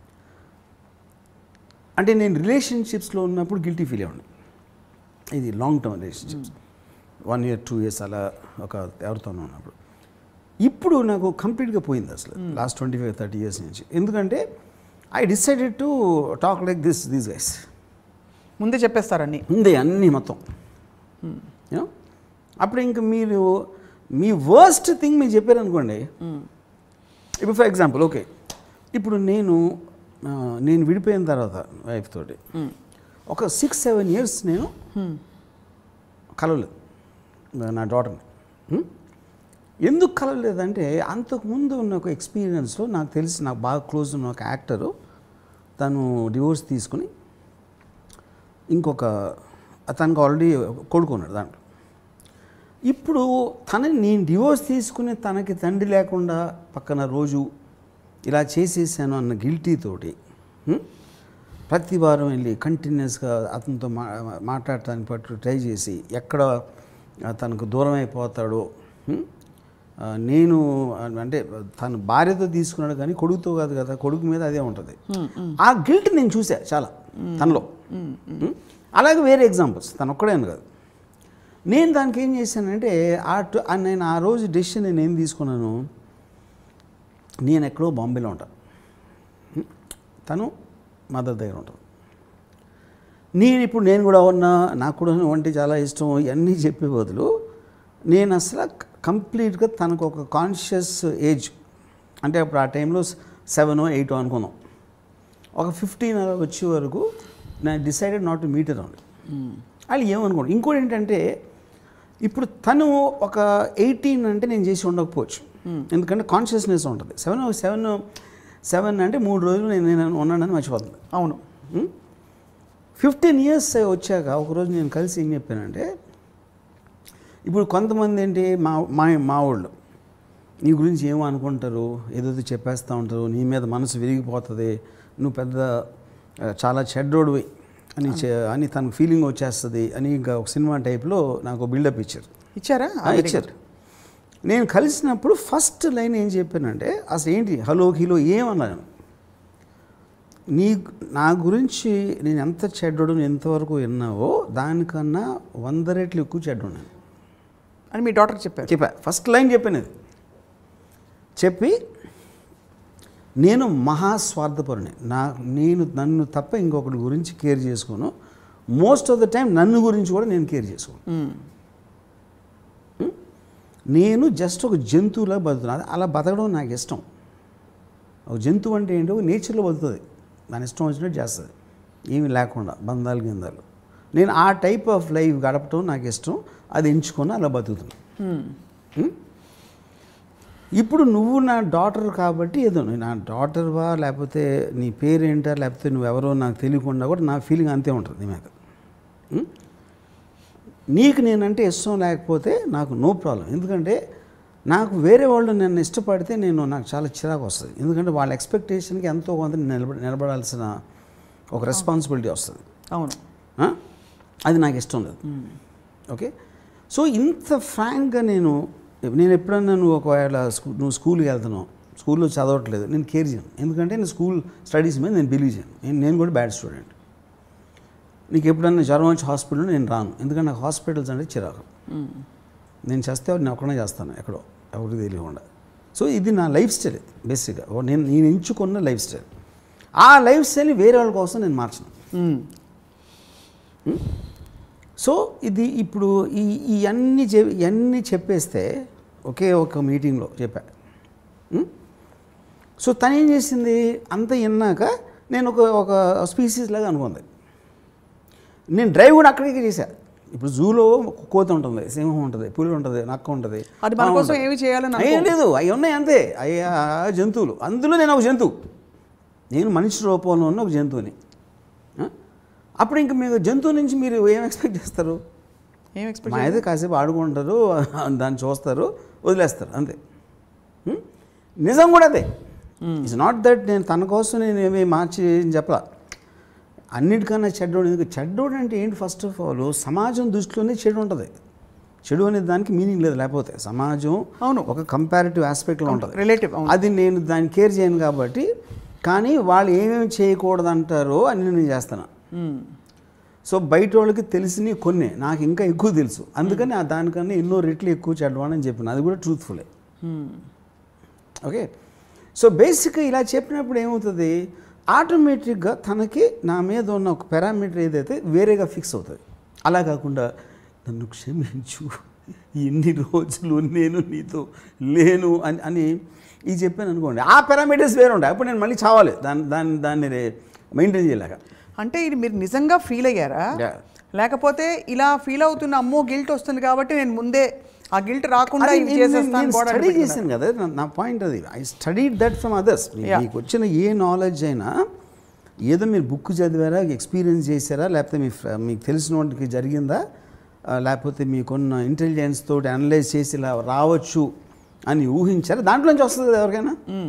అంటే నేను రిలేషన్షిప్స్లో ఉన్నప్పుడు గిల్టీ ఫీల్ అవ్వండి ఇది long term relationships one year two years అలా ఒక ఎవరితోనో ఉన్నప్పుడు ఇప్పుడు నాకు కంప్లీట్గా పోయింది అసలు last twenty five thirty years నుంచి ఎందుకంటే I decided to talk like this these guys ముందే చెప్పేస్తారని ఉంది అన్నీ మొత్తం యూనో అప్పుడు ఇంక మీరు మీ వర్స్ట్ థింగ్ మీరు చెప్పారు అనుకోండి ఇప్పుడు ఫర్ ఎగ్జాంపుల్ ఓకే ఇప్పుడు నేను ఆ, నేను విడిపోయిన తర్వాత వైఫ్ తోటి ఒక సిక్స్ సెవెన్ ఇయర్స్ నేను కలవలేదు నా డాటర్ని హ్మ్? ఎందుకు కలవలేదంటే అంతకుముందు ఉన్న ఒక ఎక్స్పీరియన్స్లో నాకు తెలిసి నాకు బాగా క్లోజ్ ఉన్న ఒక యాక్టరు తను డివోర్స్ తీసుకుని ఇంకొక తనకు ఆల్రెడీ కొడుకున్నాడు దాంట్లో ఇప్పుడు తనని నేను డివోర్స్ తీసుకుని తనకి తండ్రి లేకుండా పక్కన రోజు ఇలా చేసేసాను అన్న గిల్టీ తోటి హ్మ్? ప్రతి వారం వెళ్ళి కంటిన్యూస్గా అతనితో మా మాట్లాడటానికి పట్టు ట్రై చేసి ఎక్కడ ఆ, తనకు దూరం అయిపోతాడో హ్మ్? ఆ, నేను అంటే తను భార్యతో తీసుకున్నాడు కానీ కొడుకుతో కాదు కదా కొడుకు మీద అదే ఉంటుంది ఆ గిల్ట్ నేను చూసా చాలా తనలో హ్మ్? అలాగే వేరే ఎగ్జాంపుల్స్ తను ఒక్కడే అని కాదు నేను దానికి ఏం చేశానంటే ఆ టు- ఆ నేను ఆ రోజు డెసిషన్ నేను ఏం తీసుకున్నాను నేను ఎక్కడో బాంబేలో ఉంటాను హ్మ్? తను మదర్ దగ్గర ఉంటాను నేను ఇప్పుడు నేను కూడా ఉన్నా నాకు కూడా వంటి చాలా ఇష్టం ఇవన్నీ చెప్పే బదులు నేను అసలు కంప్లీట్గా తనకు ఒక కాన్షియస్ ఏజ్ అంటే అప్పుడు ఆ టైంలో సెవెన్ ఎయిట్ అనుకున్నాం ఒక ఫిఫ్టీన్ అలా వచ్చే వరకు నేను decided not to meet around వాళ్ళు ఏమనుకోండి ఇంకోటి ఏంటంటే ఇప్పుడు తను ఒక ఎయిటీన్ అంటే నేను చేసి ఉండకపోవచ్చు ఎందుకంటే కాన్షియస్నెస్ ఉంటుంది సెవెన్ సెవెన్ సెవెన్ అంటే మూడు రోజులు నేను నేను ఉన్నానని మర్చిపోతుంది అవును ఫిఫ్టీన్ ఇయర్స్ వచ్చాక ఒకరోజు నేను కలిసి ఏం చెప్పానంటే ఇప్పుడు కొంతమంది ఏంటి మా మా మా వాళ్ళు నీ గురించి ఏమో అనుకుంటారు ఏదో చెప్పేస్తూ ఉంటారు నీ మీద మనసు విరిగిపోతుంది నువ్వు పెద్ద ఆ, చాలా చెడ్డోడివి అని చె- అని తనకు ఫీలింగ్ వచ్చేస్తుంది అని ఇంకా ఒక సినిమా టైప్లో నాకు బిల్డప్ ఇచ్చారు ఇచ్చారా ఆ, ఇచ్చారు నేను కలిసినప్పుడు ఫస్ట్ లైన్ ఏం చెప్పానంటే అసలు ఏంటి హలో హిలో ఏమన్నాను నీ నా గురించి నేను ఎంత చెడ్డడు ఎంతవరకు విన్నావో దానికన్నా వంద రెట్లు ఎక్కువ చెడ్డు నేను అని మీ డాక్టర్ చెప్పారు చెప్పా ఫస్ట్ లైన్ చెప్పాను ఇది చెప్పి నేను మహాస్వార్థపరుని నా నేను నన్ను తప్ప ఇంకొకటి గురించి కేర్ చేసుకోను మోస్ట్ ఆఫ్ ద టైం నన్ను గురించి కూడా నేను కేర్ చేసుకోను నేను జస్ట్ ఒక జంతువులా బతుకుతున్నా అది అలా బతకడం నాకు ఇష్టం ఒక జంతువు అంటే ఏంటో నేచర్లో బతుకుతుంది దాని ఇష్టం వచ్చినట్టు చేస్తుంది ఏమీ లేకుండా బంధాలు గిందాలు నేను ఆ టైప్ ఆఫ్ లైఫ్ గడపటం నాకు ఇష్టం అది ఎంచుకొని అలా బతుకుతున్నాను ఉం? ఇప్పుడు నువ్వు నా డాటర్ కాబట్టి ఏదో నువ్వు నా డాటర్వా లేకపోతే నీ పేరేంటా లేకపోతే నువ్వెవరో నాకు తెలియకుండా కూడా నా ఫీలింగ్ అంతే ఉంటుంది నీ మీద ఉం? నీకు నేనంటే ఇష్టం లేకపోతే నాకు నో ప్రాబ్లం ఎందుకంటే నాకు వేరే వాళ్ళు నన్ను ఇష్టపడితే నేను నాకు చాలా చిరాకు వస్తుంది ఎందుకంటే వాళ్ళ ఎక్స్పెక్టేషన్కి ఎంతో కొంత నిలబ నిలబడాల్సిన ఒక రెస్పాన్సిబిలిటీ వస్తుంది అవును ఆ? అది నాకు ఇష్టం లేదు ఓకే సో ఇంత ఫ్రాంక్గా నేను నేను ఎప్పుడన్నా నువ్వు ఒకవేళ స్కూ నువ్వు స్కూల్కి వెళ్తున్నావు స్కూల్లో చదవట్లేదు నేను కేర్ చేయను ఎందుకంటే నేను స్కూల్ స్టడీస్ మీద నేను బిలీవ్ చేయను నేను నేను కూడా బ్యాడ్ స్టూడెంట్ నీకు ఎప్పుడన్నా జ్వరం వచ్చి హాస్పిటల్ నేను రాను ఎందుకంటే నాకు హాస్పిటల్స్ అంటే చిరాకు నేను చేస్తే నేను ఒక్కడే చేస్తాను ఎక్కడో ఎవరికి తెలియకుండా సో ఇది నా లైఫ్ స్టైల్ బేసిక్గా ఓ నేను నేను ఎంచుకున్న లైఫ్ స్టైల్ ఆ లైఫ్ స్టైల్ వేరే వాళ్ళ కోసం నేను మార్చను మ్మ్. సో ఇది ఇప్పుడు ఈ ఇవన్నీ చె ఇవన్నీ చెప్పేస్తే ఒకే ఒక మీటింగ్లో చెప్పా ఉం? సో తను ఏం చేసింది అంత విన్నాక నేను ఒక ఒక స్పీసీస్ లాగా అనుకుంది నేను డ్రైవ్ కూడా అక్కడికి చేశా ఇప్పుడు జూలో కోత ఉంటుంది సింహం ఉంటుంది పులి ఉంటుంది నక్క ఉంటుంది అది మన పాము కోసం ఉంటుంది. ఏమి చేయాలని అయ్యేం అనుకో. లేదు అవి ఉన్నాయి అంతే అవి ఆ జంతువులు అందులో నేను ఒక జంతువు నేను మనిషి రూపంలో ఉన్న ఒక జంతువుని ఆ? అప్పుడు ఇంక మీరు జంతువు నుంచి మీరు ఏం ఎక్స్పెక్ట్ చేస్తారు ఏం ఎక్స్పెక్ట్ మా అయితే కాసేపు ఆడుకుంటారు దాన్ని చూస్తారు వదిలేస్తారు అంతే హ్మ్? నిజం కూడా అదే ఇట్స్ నాట్ దట్ నేను తన కోసం నేను ఏమీ మార్చి ఏం చెప్పలా అన్నిటికన్నా చెడ్డోడు ఎందుకు చెడ్డోడు అంటే ఏంటి ఫస్ట్ ఆఫ్ ఆల్ సమాజం దృష్టిలోనే చెడు ఉంటుంది చెడు అనే దానికి మీనింగ్ లేదు లేకపోతే సమాజం అవును. ఒక కంపారిటివ్ ఆస్పెక్ట్లో ఉంటుంది రిలేటివ్ అవును అది నేను దాన్ని కేర్ చేయను కాబట్టి కానీ వాళ్ళు ఏమేమి చేయకూడదు అంటారో అని నేను చేస్తాను మ్మ్. సో బయట వాళ్ళకి తెలిసినవి కొన్ని నాకు ఇంకా ఎక్కువ తెలుసు అందుకని ఆ దానికన్నా ఎన్నో రెట్లు ఎక్కువ చెడ్డవాడని చెప్పిన అది కూడా ట్రూత్ఫుల్లే మ్మ్. ఓకే సో బేసిక్గా ఇలా చెప్పినప్పుడు ఏమవుతుంది ఆటోమేటిక్గా తనకి నా మీద ఉన్న ఒక పారామీటర్ ఏదైతే వేరేగా ఫిక్స్ అవుతుంది అలా కాకుండా నన్ను క్షమించు ఎన్ని రోజులు నేను నీతో లేను అని అని ఇది చెప్పాను అనుకోండి ఆ పారామీటర్స్ వేరే ఉంటాయి అప్పుడు నేను మళ్ళీ చావాలి దాన్ని దాన్ని దాన్ని మెయింటైన్ చేయలేక అంటే ఇది మీరు నిజంగా ఫీల్ అయ్యారా Yeah. లేకపోతే ఇలా ఫీల్ అవుతున్న అమ్మో గిల్ట్ వస్తుంది కాబట్టి నేను ముందే ఆ గిల్ట్ రాకుండా అది ఇవి నేను- చేసేస్తాను నేను గోడ స్టడీ పెట్టుకున్నారు. చేశాను కదా నా- నా పాయింట్ అది I study that from others Yeah. మీకు వచ్చిన ఏ నాలెడ్జ్ అయినా ఏదో మీరు బుక్ చదివారా ఎక్స్పీరియన్స్ చేశారా లేకపోతే మీ ఫ్ర- మీకు తెలిసిన వాటికి జరిగిందా ఆ, లేకపోతే మీకున్న ఇంటెలిజెన్స్ తోటి అనలైజ్ చేసి ఇలా రావచ్చు అని ఊహించారా దాంట్లోంచి వస్తుంది కదా ఎవరికైనా మ్మ్.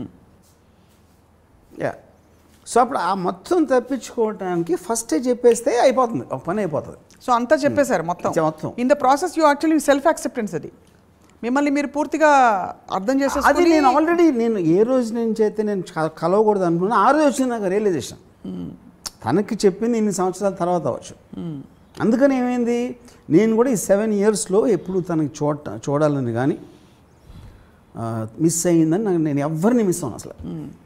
యా సో అప్పుడు ఆ మొత్తం తప్పించుకోవడానికి ఫస్టే చెప్పేస్తే అయిపోతుంది ఒక పని అయిపోతుంది సో అంతా చెప్పేశారు మొత్తం మొత్తం. In the process you actually self acceptance అది మిమ్మల్ని మీరు పూర్తిగా అర్థం అది చేసేసుకుని నేను ఆల్రెడీ నేను ఏ రోజు నుంచి అయితే నేను క- కలవకూడదు అనుకున్నా ఆ రోజు వచ్చింది నాకు రియలైజేషన్ తనకి చెప్పింది ఇన్ని సంవత్సరాల తర్వాత అవ్వచ్చు అందుకని ఏమైంది నేను కూడా ఈ సెవెన్ ఇయర్స్లో ఎప్పుడు తనకి చూడ చూడాలని కానీ మిస్ అయ్యిందని నాకు నేను ఎవరిని మిస్ అవ్వను అసలు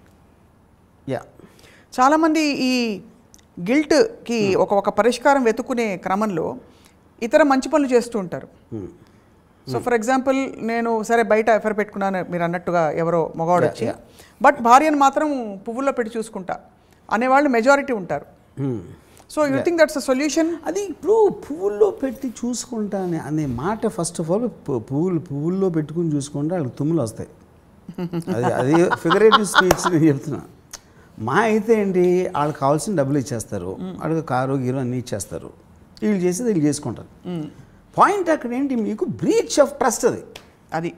యా చాలామంది ఈ గిల్ట్కి ఒక ఒక పరిష్కారం వెతుకునే క్రమంలో ఇతర మంచి పనులు చేస్తూ ఉంటారు సో ఫర్ ఎగ్జాంపుల్ నేను సరే బయట ఎఫర్ పెట్టుకున్నాను మీరు అన్నట్టుగా ఎవరో మగవాడు Yeah, వచ్చి yeah. బట్ భార్యను మాత్రం పువ్వుల్లో పెట్టి చూసుకుంటా అనేవాళ్ళు మెజారిటీ ఉంటారు so you think that's a solution అది ఇప్పుడు పువ్వుల్లో పెట్టి చూసుకుంటా అనే అనే మాట ఫస్ట్ ఆఫ్ ఆల్ పువ్వులు పువ్వుల్లో పెట్టుకుని చూసుకుంటే వాళ్ళకి తుమ్ములు వస్తాయి అది అది ఫిగరేటివ్ స్పీచ్ నేను చెప్తున్నా మా అయితే ఏంటి వాళ్ళకి కావాల్సిన డబ్బులు ఇచ్చేస్తారు వాళ్ళకి కారు గీరు అన్నీ ఇచ్చేస్తారు వీళ్ళు చేసి వీళ్ళు చేసుకుంటారు పాయింట్ అక్కడ ఏంటి మీకు బ్రీచ్ ఆఫ్ ట్రస్ట్ అది అది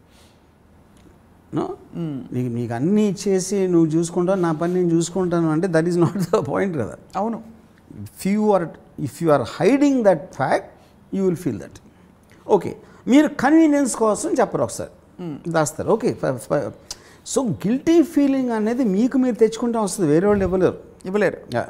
నో నీకు నీకు అన్నీ ఇచ్చేసి నువ్వు చూసుకుంటావు నా పని నేను చూసుకుంటాను అంటే that is not the point కదా అవును if you are if you are hiding that fact you will feel that okay మీరు కన్వీనియన్స్ కోసం చెప్పరు ఒకసారి దాస్తారు ఓకే సో గిల్టీ ఫీలింగ్ అనేది మీకు మీరు తెచ్చుకుంటే వస్తుంది వేరే వాళ్ళు ఇవ్వలేరు ఇవ్వలేరు Yeah.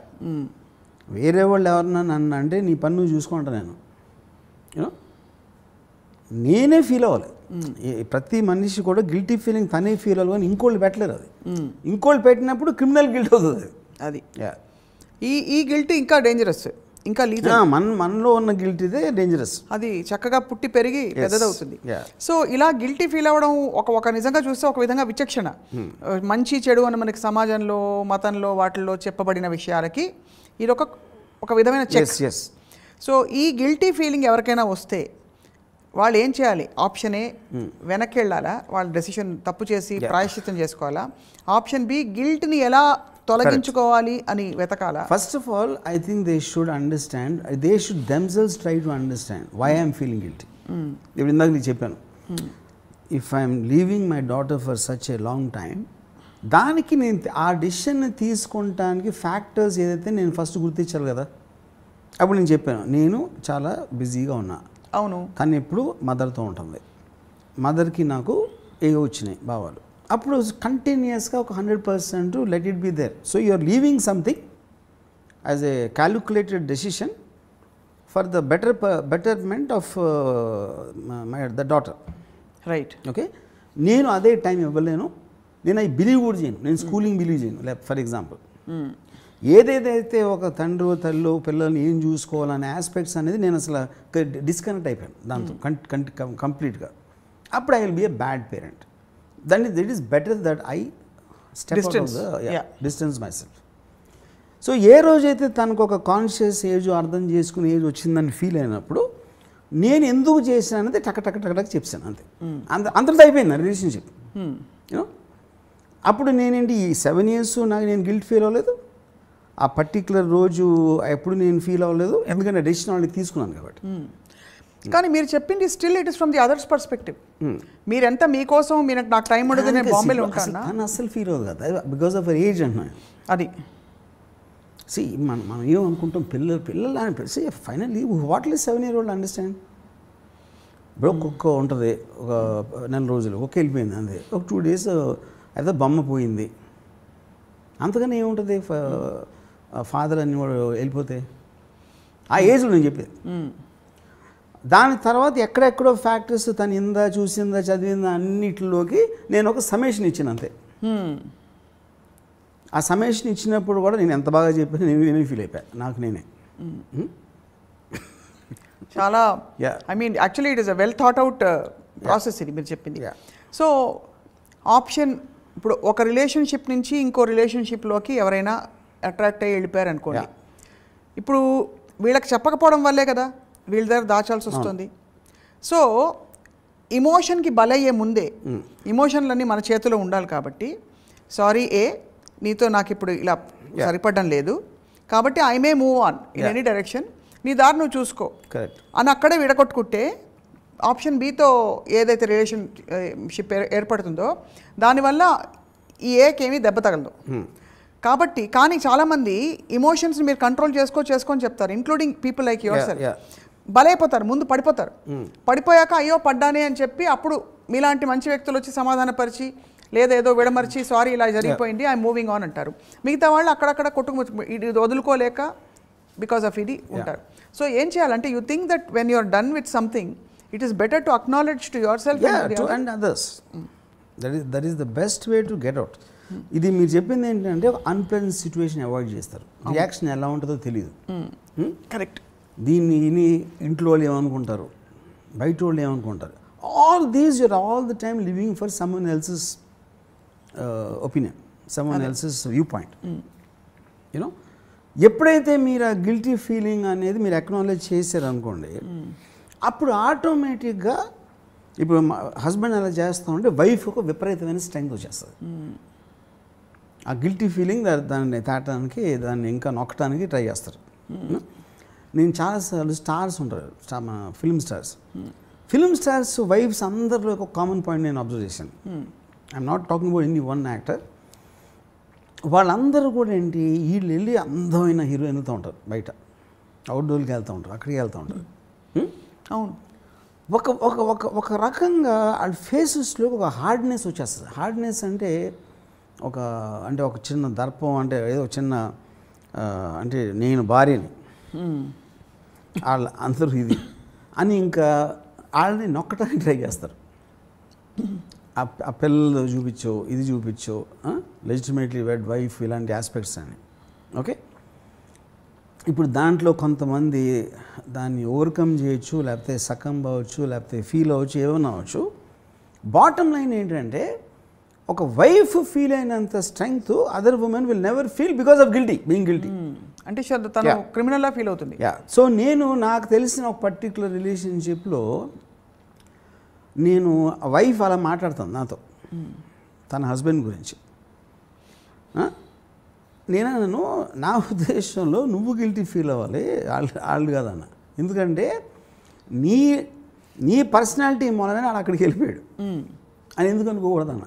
వేరే వాళ్ళు ఎవరన్నా నన్ను అంటే నీ పని నువ్వు చూసుకుంటా నేను యూనో నేనే ఫీల్ అవ్వాలి ఏ- ప్రతి మనిషి కూడా గిల్టీ ఫీలింగ్ తనే ఫీల్ అవ్వాలి కానీ ఇంకోళ్ళు పెట్టలేరు అది ఇంకోళ్ళు పెట్టినప్పుడు క్రిమినల్ గిల్ట్ అవుతుంది అది అది Yeah. ఈ ఈ గిల్ట్ ఇంకా డేంజరస్ ఇంకా లీజర్ ఆ, మన మనలో ఉన్న గిల్ట్ ఇదే డేంజరస్ అది చక్కగా పుట్టి పెరిగి పెద్దదవుతుంది Yeah. సో ఇలా గిల్టీ ఫీల్ అవ్వడం ఒక ఒక నిజంగా చూస్తే ఒక విధంగా విచక్షణ మంచి చెడు అని మనకి సమాజంలో మతంలో వాటిల్లో చెప్పబడిన విషయాలకి ఇది ఒక ఒక విధమైన చెక్ ఎస్ ఎస్ సో ఈ గిల్టీ ఫీలింగ్ ఎవరికైనా వస్తే వాళ్ళు ఏం చేయాలి ఆప్షన్ ఏ వెనక్కి వెళ్ళాలా వాళ్ళ డెసిషన్ తప్పు చేసి ప్రాయశ్చిత్తం చేసుకోవాలా ఆప్షన్ బి గిల్ట్ని ఎలా తొలగించుకోవాలి అని వెతకాలా first of all I think they should understand they should themselves try to understand why I'm feeling guilty ఇప్పుడు ఇందాక నీకు చెప్పాను if I'm leaving my daughter for such a long time దానికి నేను ఆ డిసిషన్ని తీసుకుంటానికి ఫ్యాక్టర్స్ ఏదైతే నేను ఫస్ట్ గుర్తించాలి కదా అప్పుడు నేను చెప్పాను నేను చాలా బిజీగా ఉన్నా అవును తను ఎప్పుడు మదర్తో ఉంటుంది మదర్కి నాకు ఏవో వచ్చినాయి భావాలు అప్పుడు కంటిన్యూస్గా ఒక hundred percent let it be there so you are leaving something as a calculated decision for the better betterment of my the daughter right okay నేను అదే టైం ఇవ్వలేను నేను అవి బిలీవ్ కూడా చేయను నేను స్కూలింగ్ బిలీవ్ చేయను లే ఫర్ ఎగ్జాంపుల్ ఏదేదైతే ఒక తండ్రి తల్లి పిల్లల్ని ఏం చూసుకోవాలనే ఆస్పెక్ట్స్ అనేది నేను అసలు డిస్కనెక్ట్ అయిపోయాను దాంతో కంప్లీట్గా అప్పుడు I will be a bad parent that is that is better that I Distance, yeah. Distance myself so ఏ రోజైతే తనకు ఒక కాన్షియస్ ఏజ్ అర్థం చేసుకునే ఏజ్ వచ్చిందని ఫీల్ అయినప్పుడు నేను ఎందుకు చేశాను అనేది టక టక టక టక చెప్పాను అంతే అంత అంతటితో అయిపోయింది రిలేషన్షిప్ యూనో అప్పుడు నేనేంటి ఈ సెవెన్ ఇయర్స్ నాకు నేను గిల్ట్ ఫీల్ అవ్వలేదు ఆ పర్టికులర్ రోజు ఎప్పుడు నేను ఫీల్ అవ్వలేదు ఎందుకంటే డెసిషన్ వాళ్ళకి తీసుకున్నాను కాబట్టి కానీ మీరు చెప్పింది still it is from the others perspective మీరెంత మీకోసం మీరు నాకు టైం ఉండదు నేను బాంబేలో అసలు ఉంటాను తను అస్సలు ఫీల్ అవ్వదు కదా బికాస్ ఆఫ్ ఏజ్ అంటున్నాను అది సి మనం మనం ఏమనుకుంటాం పిల్లలు పిల్లలు అని see finally what less seven year old understand ఇప్పుడు ఒక్కొక్క ఉంటుంది ఒక నెల రోజులు ఒక్క వెళ్ళిపోయింది అంతే ఒక టూ డేస్ అయితే బొమ్మ పోయింది అంతకని ఏముంటుంది ఫాదర్ అని వాడు వెళ్ళిపోతే ఆ ఏజ్లో నేను చెప్పేది దాని తర్వాత ఎక్కడెక్కడో ఫ్యాక్టర్స్ తను ఇందా చూసిందా చదివిందా అన్నిటిలోకి నేను ఒక సమేషన్ ఇచ్చిన అంతే Hmm. ఆ సమేషన్ ఇచ్చినప్పుడు కూడా నేను ఎంత బాగా చెప్పాను నేను నేనే ఫీల్ అయిపోయా నాకు నేనే Hmm? చాలా Yeah. I mean actually it is a well thought out process ఇది మీరు చెప్పింది Yeah. సో ఆప్షన్ ఇప్పుడు ఒక రిలేషన్షిప్ నుంచి ఇంకో రిలేషన్షిప్లోకి ఎవరైనా అట్రాక్ట్ అయ్యి వెళ్ళిపోయారు అనుకోండి Yeah. ఇప్పుడు వీళ్ళకి చెప్పకపోవడం వల్లే కదా వీళ్ళ దగ్గర దాచాల్సి వస్తుంది సో ఇమోషన్కి బలయ్యే ముందే ఇమోషన్లన్నీ మన చేతిలో ఉండాలి కాబట్టి సారీ ఏ నీతో నాకు ఇప్పుడు ఇలా సరిపడడం లేదు కాబట్టి I may move on in any direction నీ దారి నువ్వు చూసుకో కరెక్ట్ అని అక్కడే విడగొట్టుకుంటే ఆప్షన్ బితో ఏదైతే రిలేషన్షిప్ ఏర్పడుతుందో దానివల్ల ఈ ఏకేమీ దెబ్బ తగలదు కాబట్టి కానీ చాలామంది ఇమోషన్స్ మీరు కంట్రోల్ చేసుకో చేసుకొని చెప్తారు including people like your Yeah, self yeah. బలైపోతారు ముందు పడిపోతారు పడిపోయాక అయ్యో పడ్డానే అని చెప్పి అప్పుడు మీలాంటి మంచి వ్యక్తులు వచ్చి సమాధానపరిచి లేదా ఏదో విడమర్చి సారీ ఇలా జరిగిపోయింది ఐ మూవింగ్ ఆన్ అంటారు మిగతా వాళ్ళు అక్కడక్కడ కొట్టుకు ఇది వదులుకోలేక బికాస్ ఆఫ్ ఇది ఉంటారు సో ఏం చేయాలంటే you think that when you're done with something it is better to acknowledge to yourself to and others that is that is the best way to get out ఇది మీరు చెప్పింది ఏంటంటే ఒక unpleasant situation avoid చేస్తారు reaction ఎలా ఉంటుందో తెలియదు Hmm? Correct దీన్ని విని ఇంట్లో వాళ్ళు ఏమనుకుంటారు బయట వాళ్ళు ఏమనుకుంటారు all these you're all the time living for someone else's opinion someone else's view point you know ఎప్పుడైతే మీరు ఆ గిల్టీ ఫీలింగ్ అనేది మీరు అక్నాలెడ్జ్ చేశారనుకోండి అప్పుడు ఆటోమేటిక్గా ఇప్పుడు హస్బెండ్ అలా చేస్తూ ఉంటే వైఫ్ ఒక విపరీతమైన స్ట్రెంగ్త్ వచ్చేస్తుంది ఆ గిల్టీ ఫీలింగ్ దాన్ని తాటడానికి దాన్ని ఇంకా నొక్కడానికి ట్రై చేస్తారు నేను చాలాసార్లు స్టార్స్ ఉంటారు స్టా- మన film stars film stars wives అందరిలో ఒక కామన్ పాయింట్ నేను అబ్జర్వ్ చేశాను I'm not talking about any one actor వాళ్ళందరూ కూడా ఏంటి వీళ్ళు వెళ్ళి అందమైన హీరోయిన్లతో ఉంటారు బయట అవుట్డోర్కి వెళ్తూ ఉంటారు అక్కడికి వెళ్తూ ఉంటారు Hmm? అవును ఒక ఒక ఒక ఒక రకంగా వాళ్ళ ఫేసెస్లో ఒక హార్డ్నెస్ వచ్చేస్తుంది హార్డ్నెస్ అంటే ఒక అంటే ఒక చిన్న దర్పం అంటే ఏదో చిన్న ఆ, అంటే నేను భార్యని వాళ్ళ అందరూ ఇది అని ఇంకా వాళ్ళని నొక్కటానికి ట్రై చేస్తారు ఆ ఆ పిల్లలు చూపించో ఇది చూపించో లెజిటిమేట్లీ వెడ్ వైఫ్ ఇలాంటి ఆస్పెక్ట్స్ అని ఓకే ఇప్పుడు దాంట్లో కొంతమంది దాన్ని ఓవర్కమ్ చేయొచ్చు లేకపోతే సకం అవ్వచ్చు లేకపోతే ఫీల్ అవ్వచ్చు ఏమైనా అవ్వచ్చు బాటమ్ లైన్ ఏంటంటే ఒక వైఫ్ ఫీల్ అయినంత strength other women will never feel because of guilty being guilty అంటే శ్రద్ధ తను Yeah. క్రిమినల్లా ఫీల్ అవుతుంది యా సో నేను నాకు తెలిసిన ఒక పర్టికులర్ రిలేషన్షిప్లో నేను వైఫ్ అలా మాట్లాడుతాను నాతో తన హస్బెండ్ గురించి ఆ? నేను నన్ను నా ఉద్దేశంలో నువ్వు గిల్టీ ఫీల్ అవ్వాలి వాళ్ళు వాళ్ళు కాదన్న ఎందుకంటే నీ నీ పర్సనాలిటీ మూలనే వాడు అక్కడికి వెళ్ళిపోయాడు అని ఎందుకు అనుకోకూడదన్న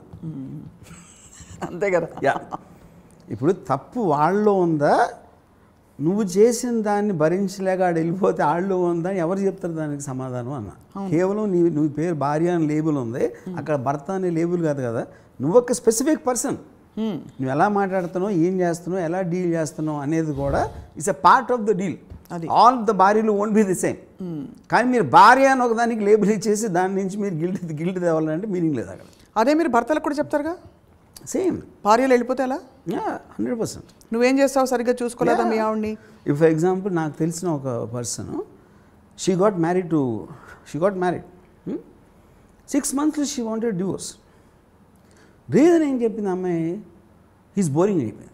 అంతే కదా యా ఇప్పుడు తప్పు వాళ్ళలో ఉందా నువ్వు చేసిన దాన్ని భరించలేక ఆడు వెళ్ళిపోతే వాళ్ళలో ఉందా అని ఎవరు చెప్తారు దానికి సమాధానం అన్న కేవలం నీ నువ్వు పేరు భార్య అని లేబుల్ ఉంది అక్కడ భర్త అనే లేబుల్ కాదు కదా నువ్వు ఒక స్పెసిఫిక్ పర్సన్ నువ్వు ఎలా మాట్లాడుతున్నావు ఏం చేస్తున్నావు ఎలా డీల్ చేస్తున్నావు అనేది కూడా it's a part of the deal అది. ఆల్ ద భార్యలు ఓంట్ బి ది సేమ్ కానీ మీరు భార్య అని ఒకదానికి లేబుల్ ఇచ్చేసి దాని నుంచి మీరు గిల్ట్ గిల్ట్ తేవాలంటే మీనింగ్ లేదు అక్కడ అదే మీరు భర్తలకు కూడా చెప్తారుగా సేమ్ భార్యలు వెళ్ళిపోతే ఎలా యా హండ్రెడ్ పర్సెంట్ నువ్వేం చేస్తావు సరిగ్గా చూసుకోలేదా మీ ఆవిడ్ని ఇఫ్ ఫర్ ఎగ్జాంపుల్ నాకు తెలిసిన ఒక person she got married to she got married six మంత్స్లో షీ వాంటెడ్ డివోర్స్ రీజన్ ఏం చెప్పింది అమ్మాయి హీస్ బోరింగ్ అయిపోయింది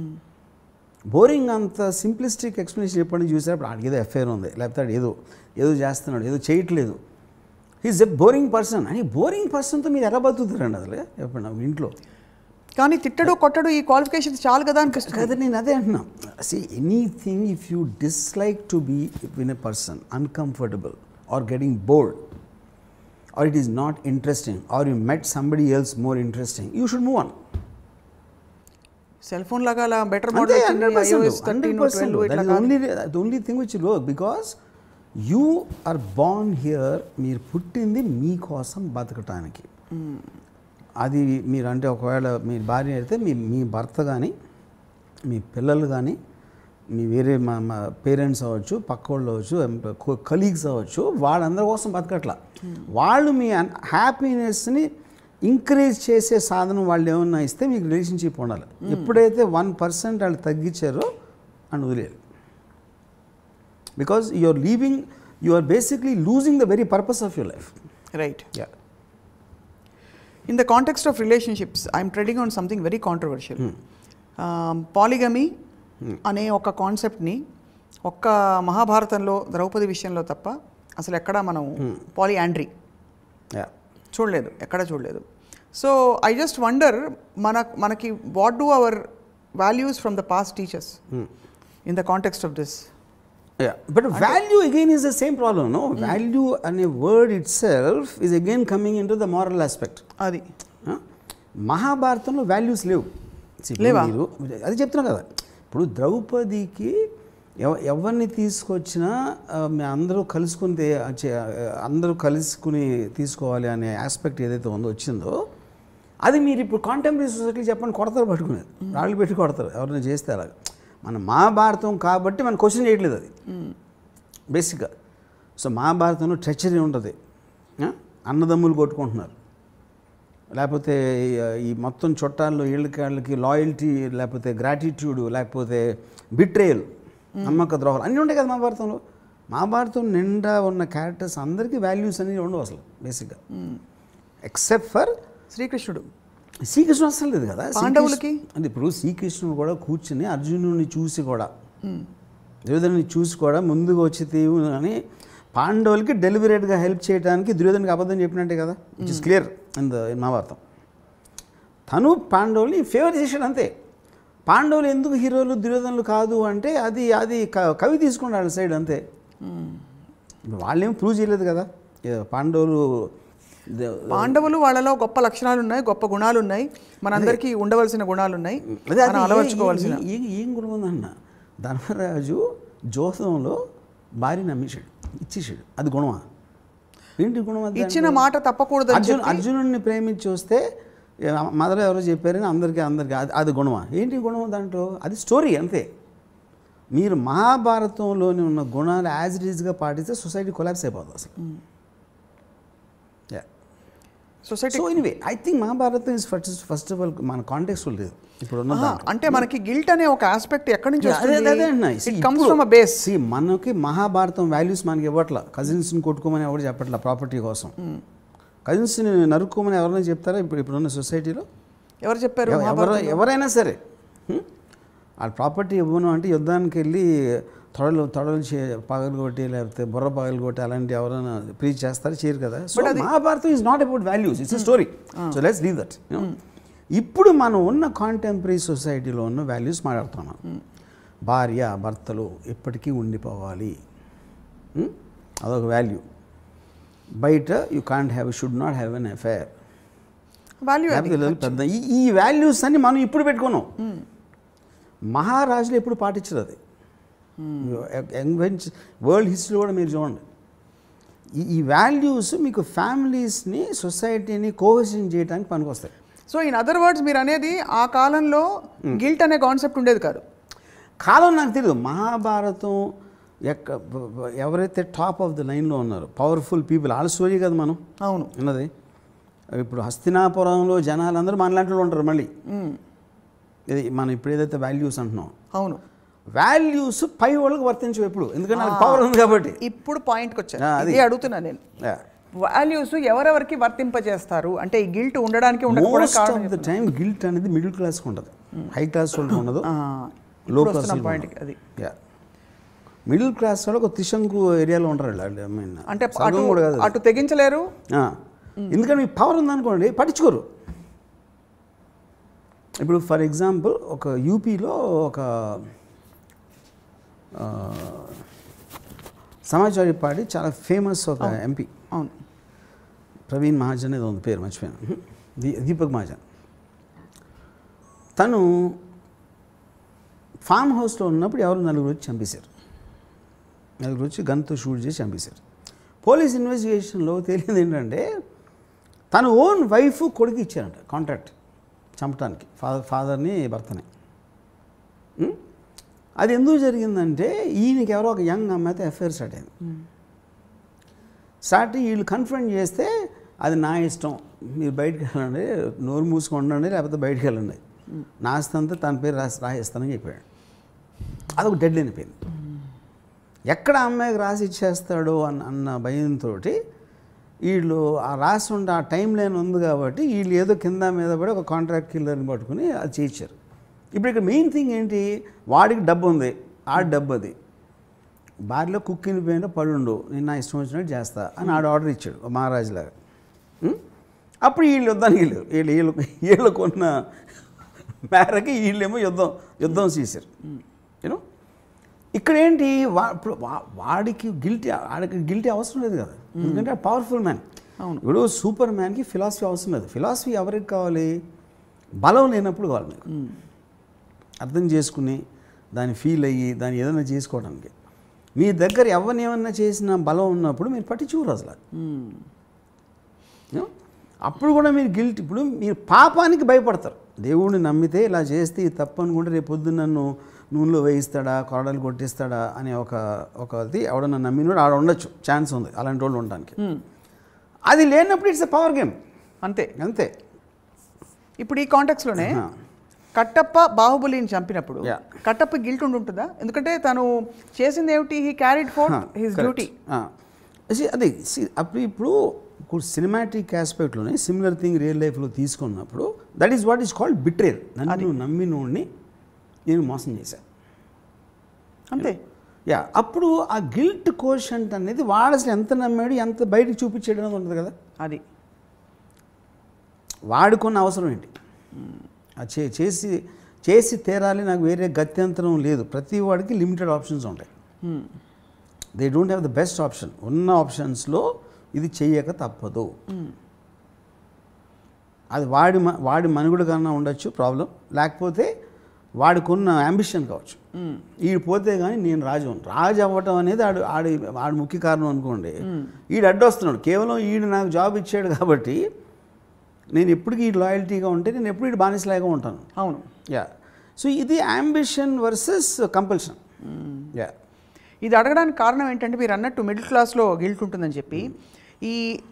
బోరింగ్ అంత సింప్లిస్టిక్ ఎక్స్ప్లెనేషన్ చెప్పండి చూసేటప్పుడు ఆడికి ఏదో ఎఫ్ఐఆర్ ఉంది లేకపోతే ఆడు ఏదో ఏదో చేస్తున్నాడు ఏదో చేయట్లేదు హీస్ ఎ బోరింగ్ పర్సన్ అని బోరింగ్ పర్సన్తో మీరు ఎలా బతుకుతారండి అసలు చెప్పండి నాకు ఇంట్లో కానీ తిట్టడు కొట్టడు ఈ క్వాలిఫికేషన్స్ చాలు కదా అనిపిస్తుంది కదా నేను అదే అంటున్నా see anything if you dislike to be win a person uncomfortable or getting bored or it is not interesting or you met somebody else more interesting you should move on cell phone లాగా అలా better అంతే model hundred iOS percent 13, hundred percent 12 ఇట్లా that కాదు. Only the only thing which work because you are born here మీరు పుట్టింది మీకోసం బతకటానికి అది మీరు అంటే ఒకవేళ మీ భార్య అయితే మీ మీ భర్త కానీ మీ పిల్లలు కానీ మీ వేరే మా మా పేరెంట్స్ అవ్వచ్చు పక్క వాళ్ళు అవ్వచ్చు కలీగ్స్ అవ్వచ్చు వాళ్ళందరి కోసం బతకట్లా వాళ్ళు మీ హ్యాపీనెస్ని ఇంకరేజ్ చేసే సాధనం వాళ్ళు ఏమన్నా ఇస్తే మీకు రిలేషన్షిప్ ఉండాలి ఎప్పుడైతే వన్ పర్సెంట్ వాళ్ళు తగ్గించారో అని వదిలేయాలి because you are leaving you are basically losing the very purpose of your life right in the context of relationships I'm treading on something very controversial polygamy అనే ఒక కాన్సెప్ట్ని ఒక్క మహాభారతంలో ద్రౌపది విషయంలో తప్ప అసలు ఎక్కడా మనం పాలి యాండ్రీ యా చూడలేదు ఎక్కడ చూడలేదు సో ఐ జస్ట్ వండర్ మన మనకి what do our values from the past teachers in the context of this Yeah, but value again is the same problem, no? Value and a word itself is again coming into the moral aspect. అది Huh? మహాభారతంలో values లేవు See, ఇప్పుడు లేవా? మీరు అది చెప్తున్నా కదా ఇప్పుడు ద్రౌపదికి ఎవ ఎవరిని తీసుకొచ్చినా ఆ, మీ అందరూ కలుసుకుని తే- చే- అందరూ కలుసుకుని తీసుకోవాలి అనే ఆస్పెక్ట్ ఏదైతే ఉందో వచ్చిందో అది మీరు ఇప్పుడు కాంటెంపరీ సొసైటీ చెప్పండి కొడతారు పట్టుకునేది రాళ్ళు పెట్టి కొడతారు ఎవరైనా చేస్తే అలాగా మన మహాభారతం కాబట్టి మనం క్వశ్చన్ చేయట్లేదు అది బేసిక్గా సో మహాభారతంలో ట్రెచరీ ఉంటుంది ఆ? అన్నదమ్ములు కొట్టుకుంటున్నారు లేకపోతే ఈ- ఈ మొత్తం చుట్టాల్లో వీళ్ళకి వాళ్ళకి లాయల్టీ లేకపోతే గ్రాటిట్యూడ్ లేకపోతే బిట్రేయల్ నమ్మక ద్రోహాలు అన్నీ ఉంటాయి కదా మహాభారతంలో మహాభారతం నిండా ఉన్న క్యారెక్టర్స్ అందరికీ వాల్యూస్ అనేవి ఉండవు అసలు బేసిక్గా ఎక్సెప్ట్ ఫర్ శ్రీకృష్ణుడు శ్రీకృష్ణుడు అసలు లేదు కదా శ్రీకృష్ణ- పాండవులకి? అంటే ఇప్పుడు శ్రీకృష్ణుడు కూడా కూర్చుని అర్జునుడిని చూసి కూడా దుర్యోధనుని చూసి కూడా ముందుగా వచ్చి తీవు అని పాండవులకి డెలివరేట్గా హెల్ప్ చేయడానికి దుర్యోధనకి అబద్ధం చెప్పినట్టే కదా it is clear in the in Mahabharata తను పాండవుల్ని ఫేవర్ చేశాడు అంతే పాండవులు ఎందుకు హీరోలు దుర్యోధనులు కాదు అంటే అది అది క- కవి తీసుకున్నాడు వాళ్ళ సైడ్ అంతే ఇప్పుడు వాళ్ళేం ప్రూవ్ చేయలేదు కదా ఏ పాండవులు ద- పాండవులు వాళ్ళలో గొప్ప లక్షణాలు ఉన్నాయి గొప్ప గుణాలు ఉన్నాయి మనందరికీ ఉండవలసిన గుణాలు ఉన్నాయి అదే అది మనం ఏ- అలవర్చుకోవాల్సిన ఏ- ఏ- ఏం గుణం ఉందన్న ధర్మరాజు జోసంలో భార్య నమ్మేశాడు ఇచ్చేసాడు అది గుణమా ఏంటి గుణం అది ఇచ్చిన దాంట్లో? మాట తప్పకూడదని అర్జున్ చెప్పి అర్జునుడిని ప్రేమించి వస్తే మదర్ ఎవరో చెప్పారని అందరికీ అందరికీ అది అది గుణమా ఏంటి గుణం దాంట్లో అది స్టోరీ అంతే మీరు మహాభారతంలోని ఉన్న గుణాలు యాజ్ ఇట్ ఈజ్గా పాటిస్తే సొసైటీ కొలాప్స్ అయిపోతుంది అసలు society so anyway I think Mahabharata is first first of all మన కాంటెక్స్ట్ లేదు ఇప్పుడు ఉన్న దాంట్లో. అంటే మనకి గిల్ట్ అనే ఒక ఆస్పెక్ట్ ఎక్కడి నుంచి అదే అదే అదే అన్న. See, ఇట్ కమ్స్ ఇప్పుడు- ఫ్రమ్ అ బేస్ see, మనకి మహాభారతం వాల్యూస్ మనకి ఇవ్వట్లా కజిన్స్ని కొట్టుకోమని ఎవరు చెప్పట్లా ప్రాపర్టీ కోసం కజిన్స్ని నరుక్కోమని ఎవరైనా చెప్తారా ఇప్పుడు ఇప్పుడున్న సొసైటీలో ఎవరు చెప్పారు ఎవ- ఎవరు ఎవరైనా సరే హ్మ్? వాళ్ళ ప్రాపర్టీ ఇవ్వను అంటే యుద్ధానికి వెళ్ళి తొడలు తొడలు చే పగలు కొట్టి లేకపోతే బుర్ర పగలు కొట్టి అలాంటి ఎవరైనా ప్రీచ్ చేస్తారు చేయరు కదా so Mahabharata is not about values it's story so let's leave that ఇప్పుడు మనం ఉన్న కాంటెంపరీ సొసైటీలో ఉన్న వాల్యూస్ మాట్లాడుతున్నాం భార్య భర్తలు ఎప్పటికీ ఉండిపోవాలి హ్మ్? అదొక వాల్యూ బయట you can't have should not have an affair value లేకపోతే పిల్లలు పెద్ద ఈ ఈ వాల్యూస్ అన్ని మనం ఇప్పుడు పెట్టుకున్నాం మహారాజులు ఎప్పుడు పాటించరు అది వరల్డ్ హిస్టరీ కూడా మీరు చూడండి ఈ ఈ వాల్యూస్ మీకు ఫ్యామిలీస్ని సొసైటీని కోహెషన్ చేయడానికి పనికొస్తాయి సో ఇన్ అదర్ వర్డ్స్ మీరు అనేది ఆ కాలంలో గిల్ట్ అనే కాన్సెప్ట్ ఉండేది కాదు కాలం నాకు తెలియదు మహాభారతం ఎక్క బ- బ- ఎవరైతే టాప్ ఆఫ్ ద లైన్లో ఉన్నారో పవర్ఫుల్ పీపుల్ వాళ్ళ స్టోరీ కదా మనం అవును ఉన్నది ఇప్పుడు హస్తినాపురంలో జనాలందరూ మనలాంటి వాళ్ళు ఉంటారు మళ్ళీ ఇది మనం ఇప్పుడు ఏదైతే వాల్యూస్ అంటున్నాం అవును వాల్యూస్ పై వాళ్ళకి వర్తించవు ఎప్పుడు ఎందుకంటే నాకు పవర్ ఉంది కాబట్టి ఇప్పుడు పాయింట్కి వచ్చాను ఆ, అది. ఇది అడుగుతున్నా నేను వాల్యూస్ ఎవరెవరికి వర్తింపజేస్తారు అంటే ఈ గిల్ట్ ఉండడానికి ఉండకపోవడం మోస్ట్ కారణం ఆఫ్ ద టైం గిల్ట్ అనేది మిడిల్ క్లాస్కి ఉంటుంది హై క్లాస్ వాళ్ళకి ఉండదు ఆ, లో ఇప్పుడు క్లాస్ వస్తున్న పాయింట్కి అది మిడిల్ క్లాస్ వాళ్ళు ఒక త్రిశంకు ఏరియాలో ఉంటారు వాళ్ళు I mean, అంటే సగం అటు కూడా కాదు అటు తెగించలేరు ఆ. ఎందుకంటే మీకు పవర్ ఉందనుకోండి పట్టించుకోరు ఇప్పుడు ఫర్ ఎగ్జాంపుల్ ఒక యూపీలో ఒక ఆ, సమాజ్వాదీ పార్టీ చాలా ఫేమస్ ఒక ఎంపీ అవును ప్రవీణ్ మహాజన్ ఏదో ఉంది పేరు మర్చిపోయాను దీ- దీపక్ మహాజన్ తను ఫామ్ హౌస్లో ఉన్నప్పుడు ఎవరు నలుగురు వచ్చి చంపేశారు నలుగురు వచ్చి గన్తో షూట్ చేసి చంపేశారు పోలీస్ ఇన్వెస్టిగేషన్లో తెలియదు ఏంటంటే తన ఓన్ వైఫ్ కొడుకు ఇచ్చారంట కాంట్రాక్ట్ చంపడానికి ఫాదర్ ఫాదర్ని భర్తని ఉం? అది ఎందుకు జరిగిందంటే ఈయనకి ఎవరో ఒక యంగ్ అమ్మాయితో ఎఫ్ఐఆర్ స్టార్ట్ అయింది స్టార్ట్ వీళ్ళు కన్ఫర్మ్ చేస్తే అది నా ఇష్టం మీరు బయటికి వెళ్ళండి నోరు మూసుకొని ఉండండి లేకపోతే బయటికి వెళ్ళండి నా అంతా తన పేరు రాసి రాసిస్తానని చెప్పాడు అదొక డెడ్ అయిపోయింది ఎక్కడ అమ్మాయికి రాసి ఇచ్చేస్తాడో అన్న అన్న భయంతో వీళ్ళు ఆ రాసి ఉండే ఆ టైం లైన్ ఉంది కాబట్టి వీళ్ళు ఏదో కింద మీద పడి ఒక కాంట్రాక్ట్ కిల్లర్ని పట్టుకుని అది చేయించారు ఇప్పుడు ఇక్కడ మెయిన్ థింగ్ ఏంటి వాడికి డబ్బు ఉంది ఆ డబ్బు అది బారిలో కుక్కిని పోయిన పడుండు నేను నా ఇష్టం వచ్చినట్టు చేస్తా అని ఆడు ఆర్డర్ ఇచ్చాడు ఓ మహారాజులాగా ఉం? అప్పుడు వీళ్ళు యుద్ధానికి వెళ్ళారు వీళ్ళు వీళ్ళు వీళ్ళు కొన్న మేరకి వీళ్ళేమో యుద్ధం యుద్ధం చేశారు యూనో ఇక్కడ ఏంటి వా ఇప్పుడు వా- వాడికి గిల్టీ వాడికి గిల్టీ అవసరం లేదు కదా ఎందుకంటే పవర్ఫుల్ మ్యాన్ అవును. ఇప్పుడు సూపర్ మ్యాన్కి ఫిలాసఫీ అవసరం లేదు ఫిలాసఫీ ఎవరికి కావాలి బలం లేనప్పుడు కావాలి మీకు అర్థం చేసుకుని దాన్ని ఫీల్ అయ్యి దాన్ని ఏదైనా చేసుకోవడానికి మీ దగ్గర ఎవరిని ఏమన్నా చేసిన బలం ఉన్నప్పుడు మీరు పట్టించుకోరు అసలు You know? అప్పుడు కూడా మీరు గిల్ట్ ఇప్పుడు మీరు పాపానికి భయపడతారు దేవుడిని నమ్మితే ఇలా చేస్తే ఇది తప్పు అనుకుంటే రేపు పొద్దున్న నన్ను నూనెలో వేయిస్తాడా కొరడలు కొట్టిస్తాడా అనే ఒక ఒకది ఎవడన్నా నమ్మినోడు ఆడ ఉండొచ్చు ఛాన్స్ ఉంది అలాంటి వాళ్ళు ఉండడానికి అది లేనప్పుడు ఇట్స్ ఎ పవర్ గేమ్ అంతే అంతే ఇప్పుడు ఈ కాంటాక్స్ లోనే ఆ. కట్టప్ప బాహుబలిని చంపినప్పుడు Yeah. కట్టప్ప గిల్ట్ ఉండి ఉంటుందా ఎందుకంటే తను చేసింది ఏమిటి he carried for his duty అదే see, అప్పుడు ఇప్పుడు ఇప్పుడు సినిమాటిక్ ఆస్పెక్ట్లోనే సిమిలర్ థింగ్ రియల్ లైఫ్లో తీసుకున్నప్పుడు that is what is called betrayer నన్ను నమ్మినోడిని నేను మోసం చేశాను అంతే యా అప్పుడు ఆ గిల్ట్ కోషంట్ అనేది వాడు అసలు ఎంత నమ్మాడు ఎంత బయటకు చూపించాడు అనేది ఉంటుంది కదా అది వాడుకున్న అవసరం ఏంటి అది చే చేసి చేసి తీరాలి నాకు వేరే గత్యంతరం లేదు ప్రతి వాడికి లిమిటెడ్ ఆప్షన్స్ ఉంటాయి they don't have the best option ఉన్న ఆప్షన్స్లో ఇది చెయ్యక తప్పదు అది వాడి మ- వాడి మనుగుడు కన్నా ఉండొచ్చు ప్రాబ్లం లేకపోతే వాడికున్న అంబిషన్ కావచ్చు ఈడు పోతే కానీ నేను రాజు అవ్వను. రాజు అవ్వటం అనేది ఆడు ఆడి ఆడి ముఖ్య కారణం అనుకోండి ఈడు అడ్డొస్తున్నాడు కేవలం ఈడు నాకు జాబ్ ఇచ్చాడు కాబట్టి నేను ఎప్పటికీ ఈ లాయల్టీగా ఉంటే నేను ఎప్పుడు ఈడు బానిసలాగా ఉంటాను అవును యా సో ఇది అంబిషన్ వర్సెస్ కంపల్షన్ యా ఇది అడగడానికి కారణం ఏంటంటే మీరు అన్నట్టు మిడిల్ క్లాస్లో గిల్ట్ ఉంటుందని చెప్పి ఈ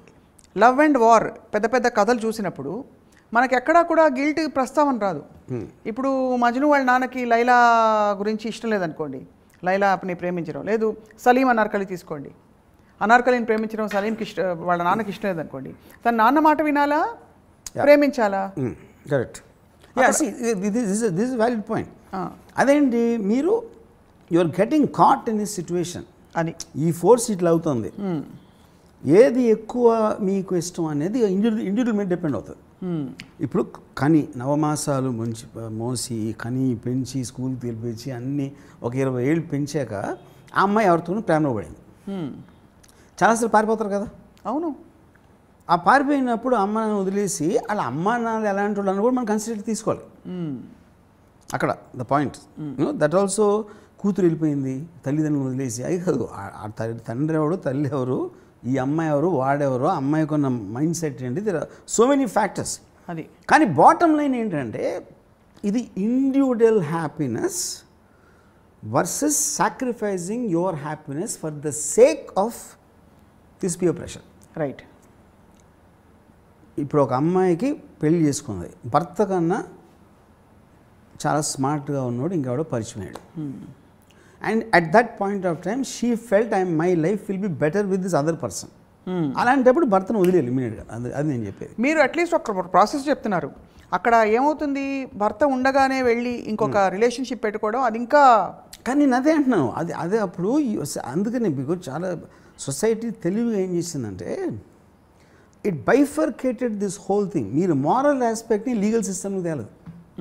లవ్ అండ్ వార్ పెద్ద పెద్ద కథలు చూసినప్పుడు మనకి ఎక్కడా కూడా గిల్ట్ ప్రస్తావన రాదు ఇప్పుడు మజ్ను వాళ్ళ నాన్నకి లైలా గురించి ఇష్టం లేదనుకోండి లైలాని ప్రేమించడం లేదు సలీం అనార్కలి తీసుకోండి అనార్కలిని ప్రేమించడం సలీంకి ఇష్ట వాళ్ళ నాన్నకి ఇష్టం లేదనుకోండి తన నాన్న మాట వినాలా ప్రేమించాలా correct this is valid point ఆ, అదేంటి మీరు you are getting caught in this situation అని ఈ ఫోర్స్ ఇట్లా అవుతుంది ఏది ఎక్కువ మీకు ఇష్టం అనేది ఇండివిజువల్ ఇండివిజువల్ మీద డిపెండ్ అవుతుంది ఇప్పుడు కని నవమాసాలు ముంచి మోసి కని పెంచి స్కూల్కి తెలిపించి అన్నీ ఒక ఇరవై ఏళ్ళు పెంచాక ఆ అమ్మాయి ఎవరితోనూ ప్రేమలో పడింది హ్మ్. చాలాసార్లు పారిపోతారు కదా అవును ఆ పారిపోయినప్పుడు అమ్మ నాన్న వదిలేసి వాళ్ళ అమ్మ నాన్న ఎలాంటి వాళ్ళు అని కూడా మనం కన్సిడర్ తీసుకోవాలి హ్మ్. అక్కడ ద పాయింట్ దట్ ఆల్సో కూతురు వెళ్ళిపోయింది తల్లిదండ్రులు వదిలేసి అది కాదు ఆ- ఆ తల్లి- తండ్రి ఎవరు తల్లి ఎవరు ఈ అమ్మాయి ఎవరు వాడెవరు ఆ అమ్మాయికి ఉన్న మైండ్ సెట్ ఏంటి సో మెనీ ఫ్యాక్టర్స్ అది కానీ బాటమ్ లైన్ ఏంటంటే ఇది individual happiness versus sacrificing your happiness for the sake of this peer pressure right ఇప్పుడు ఒక అమ్మాయికి పెళ్లి చేసుకుంది భర్త కన్నా చాలా స్మార్ట్గా ఉన్నాడు ఇంకెవడో పరిచయం అయ్యాడు and at that point of time she felt I my life will be better with this other person అలాంటప్పుడు భర్తను వదిలేదు ఇమీడియట్గా అది అది నేను చెప్పేది మీరు అట్లీస్ట్ ఒక ప్రాసెస్ చెప్తున్నారు అక్కడ ఏమవుతుంది భర్త ఉండగానే వెళ్ళి ఇంకొక రిలేషన్షిప్ పెట్టుకోవడం అది ఇంకా కానీ నేను అదే అంటున్నాను అది అదే అప్పుడు ఈ స- అందుకనే మీకు చాలా సొసైటీ తెలివిగా ఏం చేసిందంటే it bifurcated this whole thing మీరు మారల్ ఆస్పెక్ట్ని లీగల్ సిస్టమ్కి తేలదు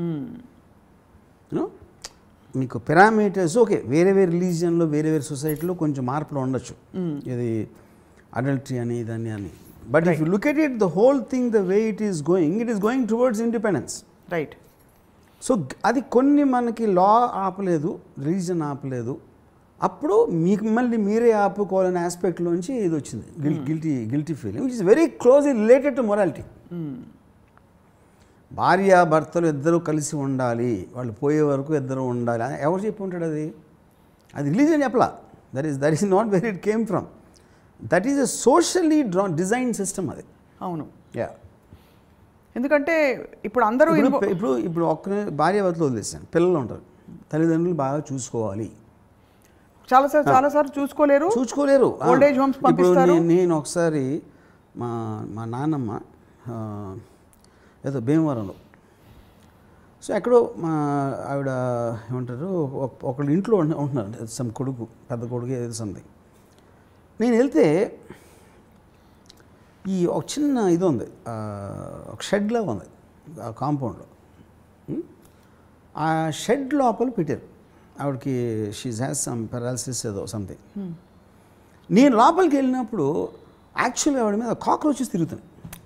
యూనో మీకు పెరామీటర్స్ ఓకే వేరే వేరే రిలీజియన్లో వేరే వేరే సొసైటీలో కొంచెం మార్పులు ఉండొచ్చు ఇది అడల్టరీ అని ఇదని అని but if you look at it the whole thing the way it is going it is going towards independence right so అది కొన్ని మనకి లా ఆపలేదు రిలీజన్ ఆపలేదు అప్పుడు మీకు మళ్ళీ మీరే ఆపుకోవాలనే ఆస్పెక్ట్లోంచి ఇది వచ్చింది గిల్ guilty guilty feeling which is very close related to morality భార్య భర్తలు ఇద్దరు కలిసి ఉండాలి వాళ్ళు పోయే వరకు ఇద్దరు ఉండాలి అని ఎవరు చెప్పి ఉంటాడు అది అది రిలీజన్ చెప్పలా that is that is not very it came from that is a socially draw design system అది అవును యా ఎందుకంటే ఇప్పుడు అందరూ ఇప్పుడు ఇన్వో- ఇప్పుడు ఇప్పుడు ఒక్క భార్య భర్తలు వదిలేసాను పిల్లలు ఉంటారు తల్లిదండ్రులు బాగా చూసుకోవాలి చాలా సార్ చాలా సార్లు చూసుకోలేరు చూసుకోలేరు ఆ. Old age homes ఇప్పుడు పంపిస్తారు. నేను- నేను ఒకసారి మా మా నాన్నమ్మ ఆ, ఏదో భీమవరంలో సో ఎక్కడో మా ఆవిడ ఏమంటారు ఒక- ఒకళ్ళ ఇంట్లో ఉంట- ఉంటున్నారు సమ్ కొడుకు పెద్ద కొడుకు ఏదో సంథింగ్ నేను వెళ్తే ఈ ఒక చిన్న ఇది ఉంది ఆ, ఒక షెడ్లా ఉంది ఆ కాంపౌండ్లో ఉం? ఆ షెడ్ లోపల పెట్టారు ఆవిడకి షీజ్ హ్యాస్ సమ్ పెరాలసిస్ ఏదో సంథింగ్ నేను లోపలికి వెళ్ళినప్పుడు యాక్చువల్గా ఆవిడ మీద కాక్రోచెస్ తిరుగుతున్నాయి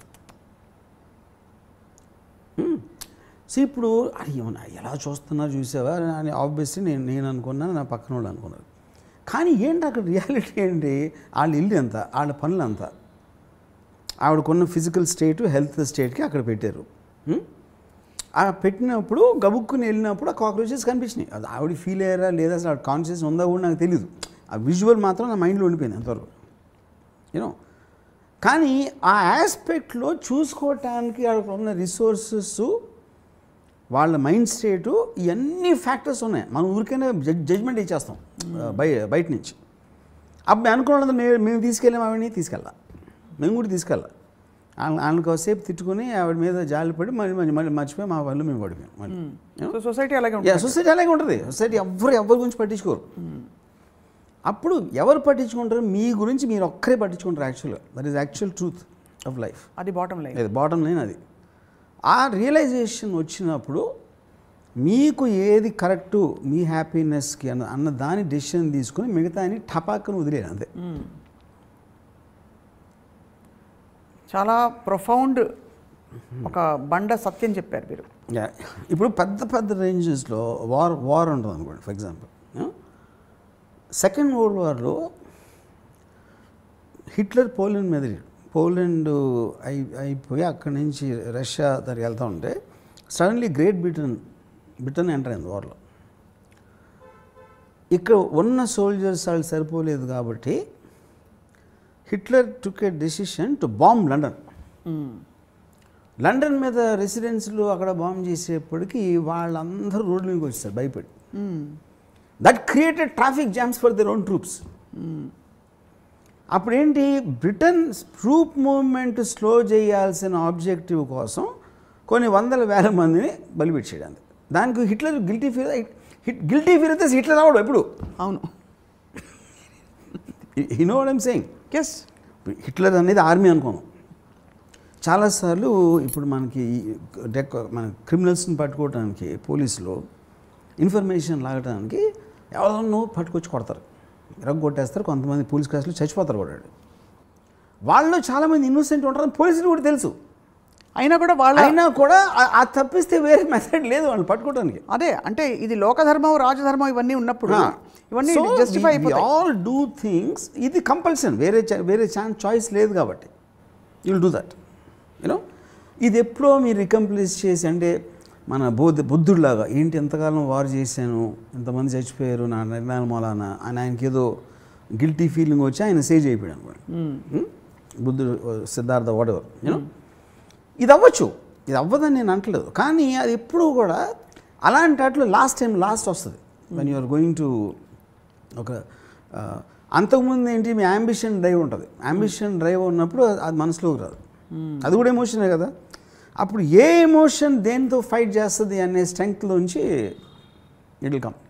సో ఇప్పుడు అది ఏమన్నా ఎలా చూస్తున్నారు చూసావా అని ఆబ్వియస్లీ నేను నేను అనుకున్నాను నా పక్కన వాళ్ళు అనుకున్నారు కానీ ఏంటి అక్కడ రియాలిటీ ఏంటి వాళ్ళ ఇల్లు ఎంత వాళ్ళ పనులు అంత ఆవిడకున్న ఫిజికల్ స్టేట్ హెల్త్ స్టేట్కి అక్కడ పెట్టారు హ్మ్? ఆ పెట్టినప్పుడు గబుక్కుని వెళ్ళినప్పుడు ఆ కాక్రోచెస్ కనిపించినాయి అది ఆవిడ ఫీల్ అయ్యారా లేదా అసలు కాన్షియస్ ఉందా కూడా నాకు తెలియదు ఆ విజువల్ మాత్రం నా మైండ్లో ఉండిపోయింది అంతవరకు యూనో కానీ ఆ ఆస్పెక్ట్లో చూసుకోవటానికి అక్కడ ఉన్న రిసోర్సెస్ వాళ్ళ మైండ్ స్టేటు ఇవన్నీ ఫ్యాక్టర్స్ ఉన్నాయి మనం ఊరికైనా జడ్జ్మెంట్ ఇచ్చేస్తాం బయ బయట నుంచి అప్పుడు అనుకున్నది మేము మేము తీసుకెళ్ళాం ఆవిడని తీసుకెళ్ళా మేము కూడా తీసుకెళ్ళా వాళ్ళ వాళ్ళకి కాసేపు తిట్టుకుని ఆవిడ మీద జాలిపడి మళ్ళీ మళ్ళీ మళ్ళీ మర్చిపోయి మా వాళ్ళు మేము పడిపోయాం మళ్ళీ సో సొసైటీ అలాగే యా ఉంటుంది సొసైటీ అలాగే ఉంటుంది సొసైటీ ఎవ్వరు ఎవరి గురించి పట్టించుకోరు అప్పుడు ఎవరు పట్టించుకుంటారు మీ గురించి మీరు ఒక్కరే పట్టించుకుంటారు యాక్చువల్గా that is actual truth of life అది బాటమ్ లైన్ అది బాటమ్ లైన్ అది ఆ రియలైజేషన్ వచ్చినప్పుడు మీకు ఏది కరెక్టు మీ హ్యాపీనెస్కి అన్న అన్న దాని డెసిషన్ తీసుకుని మిగతాని టపాక్కను వదిలేదు అంతే చాలా ప్రొఫౌండ్ ఒక బండ సత్యం చెప్పారు మీరు యా. ఇప్పుడు పెద్ద పెద్ద రేంజెస్లో వార్ వార్ ఉంటుంది అనుకోండి ఫర్ ఎగ్జాంపుల్ సెకండ్ వరల్డ్ వార్లో హిట్లర్ పోలాండ్ మీద పోలాండ్ అయి అయిపోయి అక్కడి నుంచి రష్యా దగ్గరికి వెళ్తూ ఉంటే suddenly great Britain Britain enter అయింది వార్లో ఇక్కడ ఉన్న సోల్జర్స్ వాళ్ళు సరిపోలేదు కాబట్టి Hitler took a decision to bomb London London మీద రెసిడెన్స్లు అక్కడ బాంబ్ చేసేప్పటికి వాళ్ళందరూ రోడ్ల మీదకి వచ్చేసారు భయపడి that created traffic jams for their own troops అప్పుడేంటి బ్రిటన్ ట్రూప్ మూవ్మెంట్ స్లో చేయాల్సిన ఆబ్జెక్టివ్ కోసం కొన్ని వందల వేల మందిని బలిపెట్టాడు అంతే దానికి హిట్లర్ గిల్టీ ఫీల్ హిట్ గిల్టీ ఫీల్ అయితే హిట్లర్ అవడు ఎప్పుడు అవును he no I'm saying yes Hitler అనేది ఆర్మీ అనుకోను చాలాసార్లు ఇప్పుడు మనకి డెక్ మన క్రిమినల్స్ని పట్టుకోవడానికి పోలీసులు ఇన్ఫర్మేషన్ లాగడానికి ఎవరినో పట్టుకొచ్చి కొడతారు ఇరగ కొట్టేస్తారు కొంతమంది పోలీస్ క్లాసులు చచ్చిపోతారు కొట్టాడు వాళ్ళు చాలామంది ఇన్నోసెంట్ ఉంటారని పోలీసులు కూడా తెలుసు అయినా కూడా వాళ్ళ అయినా కూడా ఆ- ఆ తప్పిస్తే వేరే మెథడ్ లేదు వాళ్ళు పట్టుకోవడానికి అదే అంటే ఇది లోకధర్మం రాజధర్మం ఇవన్నీ ఉన్నప్పుడు ఇవన్నీ జస్టిఫై అయిపోతాయి ఆల్ డూ థింగ్స్ ఇది కంపల్సన్ వేరే చా- వేరే ఛాన్స్ చాయిస్ లేదు కాబట్టి యుల్ డూ దట్ యూనో ఇది ఎప్పుడో మీరు రికంప్లీస్ చేసి అంటే మన బౌద్ధ బుద్ధుడిలాగా ఏంటి ఎంతకాలం వారు చేశాను ఎంతమంది చచ్చిపోయారు నా నిర్ణయాల మూలాన అని ఆయనకి ఏదో గిల్టీ ఫీలింగ్ వచ్చి ఆయన సేజ్ అయిపోయాడు అనమాట Hmm? బుద్ధుడు సిద్ధార్థ వాడెవర్ యూనో ఇది అవ్వచ్చు ఇది అవ్వదని నేను అంటలేదు కానీ అది ఎప్పుడూ కూడా అలాంటి వాటిలో లాస్ట్ టైం లాస్ట్ వస్తుంది when you are going to ఒక ఆ, అంతకుముందు ఏంటి మీ అంబిషన్ డ్రైవ్ ఉంటుంది అంబిషన్ డ్రైవ్ ఉన్నప్పుడు అది మనసులోకి రాదు అది కూడా ఎమోషనే కదా అప్పుడు ఏ ఎమోషన్ దేంతో ఫైట్ చేస్తుంది అనే స్ట్రెంగ్త్లోంచి it will come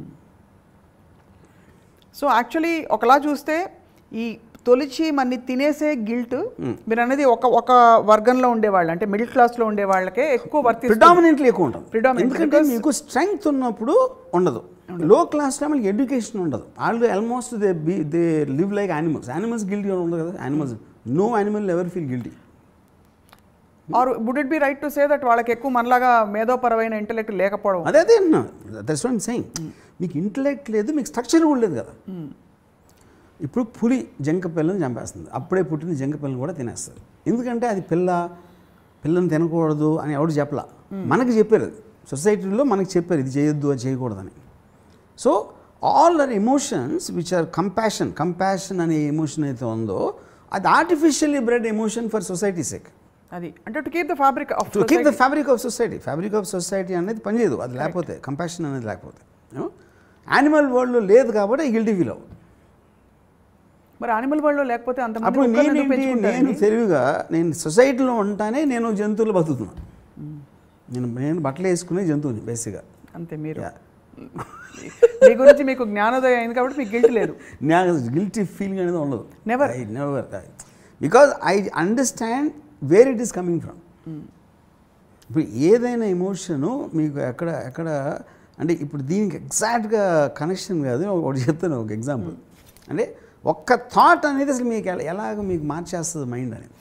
so actually ఒకలా చూస్తే ఈ తొలిచి మన్ని తినేసే గిల్ట్ మీరు అనేది ఒక ఒక వర్గంలో ఉండేవాళ్ళు అంటే మిడిల్ క్లాస్లో ఉండే వాళ్ళకే ఎక్కువ వర్తి ప్రిడామినెంట్లీ ఎక్కువ ఉంటుంది Predominantly, ఎందుకంటే మీకు స్ట్రెంగ్త్ ఉన్నప్పుడు ఉండదు లో క్లాస్లో మనకి ఎడ్యుకేషన్ ఉండదు వాళ్ళు almost they be they live like animals animals guilty ఉండదు కదా animals no animal ever feel guilty or would it be right to say that వాళ్ళకి ఎక్కువ మనలాగా మేధోపరమైన ఇంటలెక్ట్ లేకపోవడం అదే అదే అన్నా దట్స్ వాట్ సెయింగ్ మీకు ఇంటలెక్ట్ లేదు మీకు స్ట్రక్చర్ కూడా లేదు కదా ఇప్పుడు పులి జంక పిల్లని చంపేస్తుంది అప్పుడే పుట్టిన జంక పిల్లని కూడా తినేస్తుంది ఎందుకంటే అది పిల్ల పిల్లని తినకూడదు అని ఎవడు చెప్పలా మనకి చెప్పారు అది సొసైటీలో మనకి చెప్పారు ఇది చేయొద్దు అది చేయకూడదని so all are emotions which are compassion compassion అనే ఎమోషన్ అయితే ఉందో అది artificially bred emotion for society సెక్ అది అంటే to keep the fabric of to keep the fabric of society fabric of society అనేది పనిచేయదు అది లేకపోతే కంపాషన్ అనేది లేకపోతే యానిమల్ వరల్డ్లో లేదు కాబట్టి గిల్టీ ఫీల్ అవ్వదు మరి యానిమల్ వరల్డ్ లో లేకపోతే అంత అప్పుడు నేనేంటి నేను తెలివిగా నేను సొసైటీలో ఉంటానే నేను జంతువులు బతుకుతున్నాను నేను నేను బట్టలు వేసుకునే జంతువుని బేసిక్గా అంతే మీరు Yeah. మీ గురించి మీకు జ్ఞానోదయం అయింది కాబట్టి మీకు గిల్ట్ లేదు నాకు గిల్టీ ఫీలింగ్ అనేది ఉండదు Never. I never because I understand where it is coming from ఇప్పుడు ఏదైనా ఎమోషను మీకు ఎక్కడ ఎక్కడ అంటే ఇప్పుడు దీనికి ఎగ్జాక్ట్గా కనెక్షన్ కాదు ఒకటి చెప్తాను ఒక ఎగ్జాంపుల్ అంటే ఒక్క థాట్ అనేది అసలు మీకు ఎలా ఎలాగ మీకు మార్చేస్తుంది మైండ్ అనేది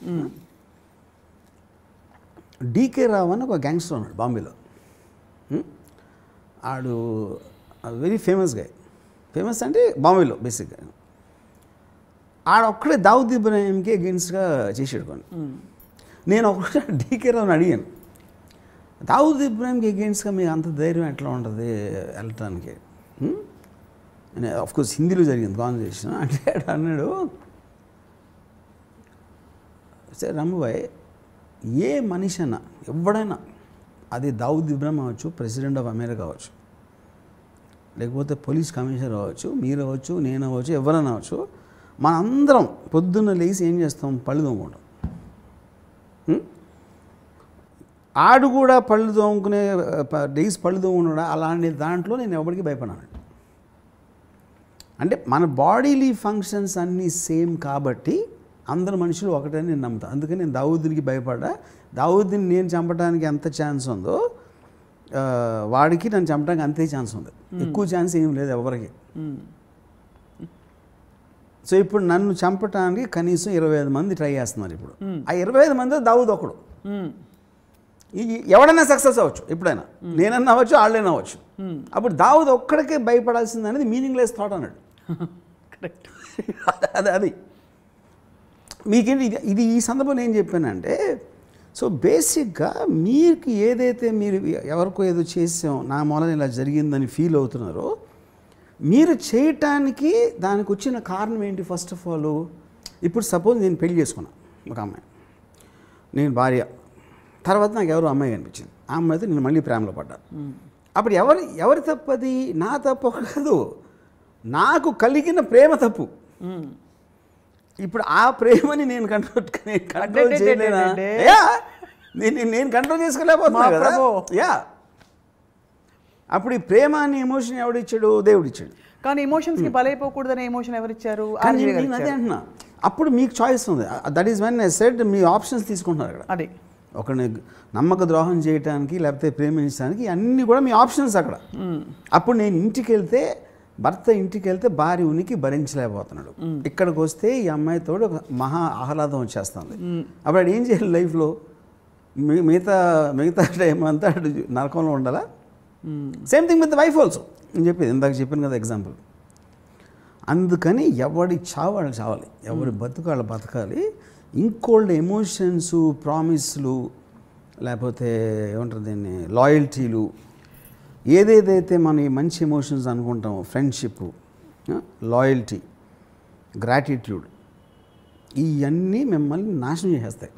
డీకే రావు అని ఒక గ్యాంగ్స్టర్ ఉన్నాడు బాంబేలో Hmm? ఆడు వెరీ ఫేమస్ గా ఫేమస్ అంటే బాంబేలో బేసిక్గా ఆడొక్కడే దావుద్ ఇబ్రాహింకి అగేన్స్ట్గా చేసాడు కొన్ని నేను ఒకటి డీకే రావుని అడిగాను దావుద్ ఇబ్రాహింకి అగేన్స్ట్గా మీకు అంత ధైర్యం ఎట్లా ఉంటుంది వెళ్ళటానికి కోర్స్ హిందీలో జరిగింది కాన్వర్జేషన్ అంటే ఆడు అన్నాడు సరే రమ్మబాయ్ ఏ మనిషి అన్నా ఎవడైనా అది దావుద్ ఇబ్రాహిం అవ్వచ్చు ప్రెసిడెంట్ ఆఫ్ అమెరికా అవ్వచ్చు లేకపోతే పోలీస్ కమిషనర్ అవ్వచ్చు మీరు అవ్వచ్చు నేను అవ్వచ్చు ఎవరైనా అవ్వచ్చు మనందరం పొద్దున్న లేచి ఏం చేస్తాం పళ్ళు తోముకుంటాం హ్మ్? ఆడు కూడా పళ్ళు తోముకునే డేస్ పళ్ళు తోముకున్నాడు అలాంటి దాంట్లో నేను ఎవరికి భయపడాను అంటే మన బాడీలీ ఫంక్షన్స్ అన్నీ సేమ్ కాబట్టి అందరు మనుషులు ఒకటే నేను నమ్ముతాను అందుకని నేను దావుద్దినికి భయపడ్డా దావుద్దిని నేను చంపడానికి ఎంత ఛాన్స్ ఉందో ఆ, వాడికి నన్ను చంపడానికి అంతే ఛాన్స్ ఉంది ఎక్కువ ఛాన్స్ ఏం లేదు ఎవరికి సో ఇప్పుడు నన్ను చంపడానికి కనీసం ఇరవై ఐదు మంది ట్రై చేస్తున్నారు ఇప్పుడు ఆ ఇరవై ఐదు మంది దావుద్ ఒకడు ఈ ఎవడైనా సక్సెస్ అవ్వచ్చు ఎప్పుడైనా నేనన్నా అవ్వచ్చు వాళ్ళైనా అవ్వచ్చు అప్పుడు దావుద్ ఒక్కడికే భయపడాల్సింది అనేది మీనింగ్లెస్ థాట్ అన్నాడు కరెక్ట్ అది అది మీకేంటి ఇది ఇది ఈ సందర్భంలో ఏం చెప్పానంటే సో బేసిక్గా మీకు ఏదైతే మీరు ఎవరికో ఏదో చేసాం నా మూలన ఇలా జరిగిందని ఫీల్ అవుతున్నారో మీరు చేయటానికి దానికి వచ్చిన కారణం ఏంటి ఫస్ట్ ఆఫ్ ఆల్ ఇప్పుడు సపోజ్ నేను పెళ్లి చేసుకున్నా ఒక అమ్మాయి నేను భార్య తర్వాత నాకు ఎవరు అమ్మాయి కనిపించింది ఆ అమ్మాయితో నేను మళ్ళీ ప్రేమలో పడ్డా అప్పుడు ఎవరి ఎవరి తప్పది నా తప్పు కాదు నాకు కలిగిన ప్రేమ తప్పు ఇప్పుడు ఆ ప్రేమని నేను కంట్రోల్ నేను కంట్రోల్ అడ్డే, చేయలేనా అడ్డే. యా నేను నేను కంట్రోల్ చేసుకోలేకపోతున్నా మా కదా ప్రభు. యా అప్పుడు ఈ ప్రేమ అనే ఎమోషన్ ఎవడిచ్చాడు దేవుడిచ్చాడు కానీ ఎమోషన్స్ కి బలైపోకూడదనే ఎమోషన్ ఎవరిచ్చారు కానీ RGV నేను గారు నేను అదే ఇచ్చారు. అంటున్నా అప్పుడు మీకు చాయిస్ ఉంది that is when I said మీ ఆప్షన్స్ తీసుకుంటున్నారు అక్కడ అది ఒకరిని నమ్మక ద్రోహం చేయడానికి లేకపోతే ప్రేమించడానికి అన్నీ కూడా మీ ఆప్షన్స్ అక్కడ అప్పుడు నేను ఇంటికి వెళ్తే భర్త ఇంటికి వెళ్తే భార్య ఉనికి భరించలేకపోతున్నాడు ఇక్కడికి వస్తే ఈ అమ్మాయితో ఒక మహా ఆహ్లాదం వచ్చేస్తుంది అప్పుడు ఆడు ఏం చేయాలి లైఫ్లో మి- మిగతా మిగతా టైం అంతా ఆడు నరకంలో ఉండాలా same thing with wife also నేను చెప్పేది ఇందాక చెప్పాను కదా ఎగ్జాంపుల్ అందుకని ఎవడి చావు వాళ్ళు చావాలి ఎవరి బతుకు వాళ్ళు బతకాలి ఇంకోళ్ళ ఎమోషన్స్ ప్రామిస్లు లేకపోతే ఏమంటారు దీన్ని లాయల్టీలు ఏదేదైతే మనం ఈ మంచి ఎమోషన్స్ అనుకుంటామో ఫ్రెండ్షిప్ లాయల్టీ గ్రాటిట్యూడ్ ఇవన్నీ మిమ్మల్ని నాశనం చేసేస్తాయి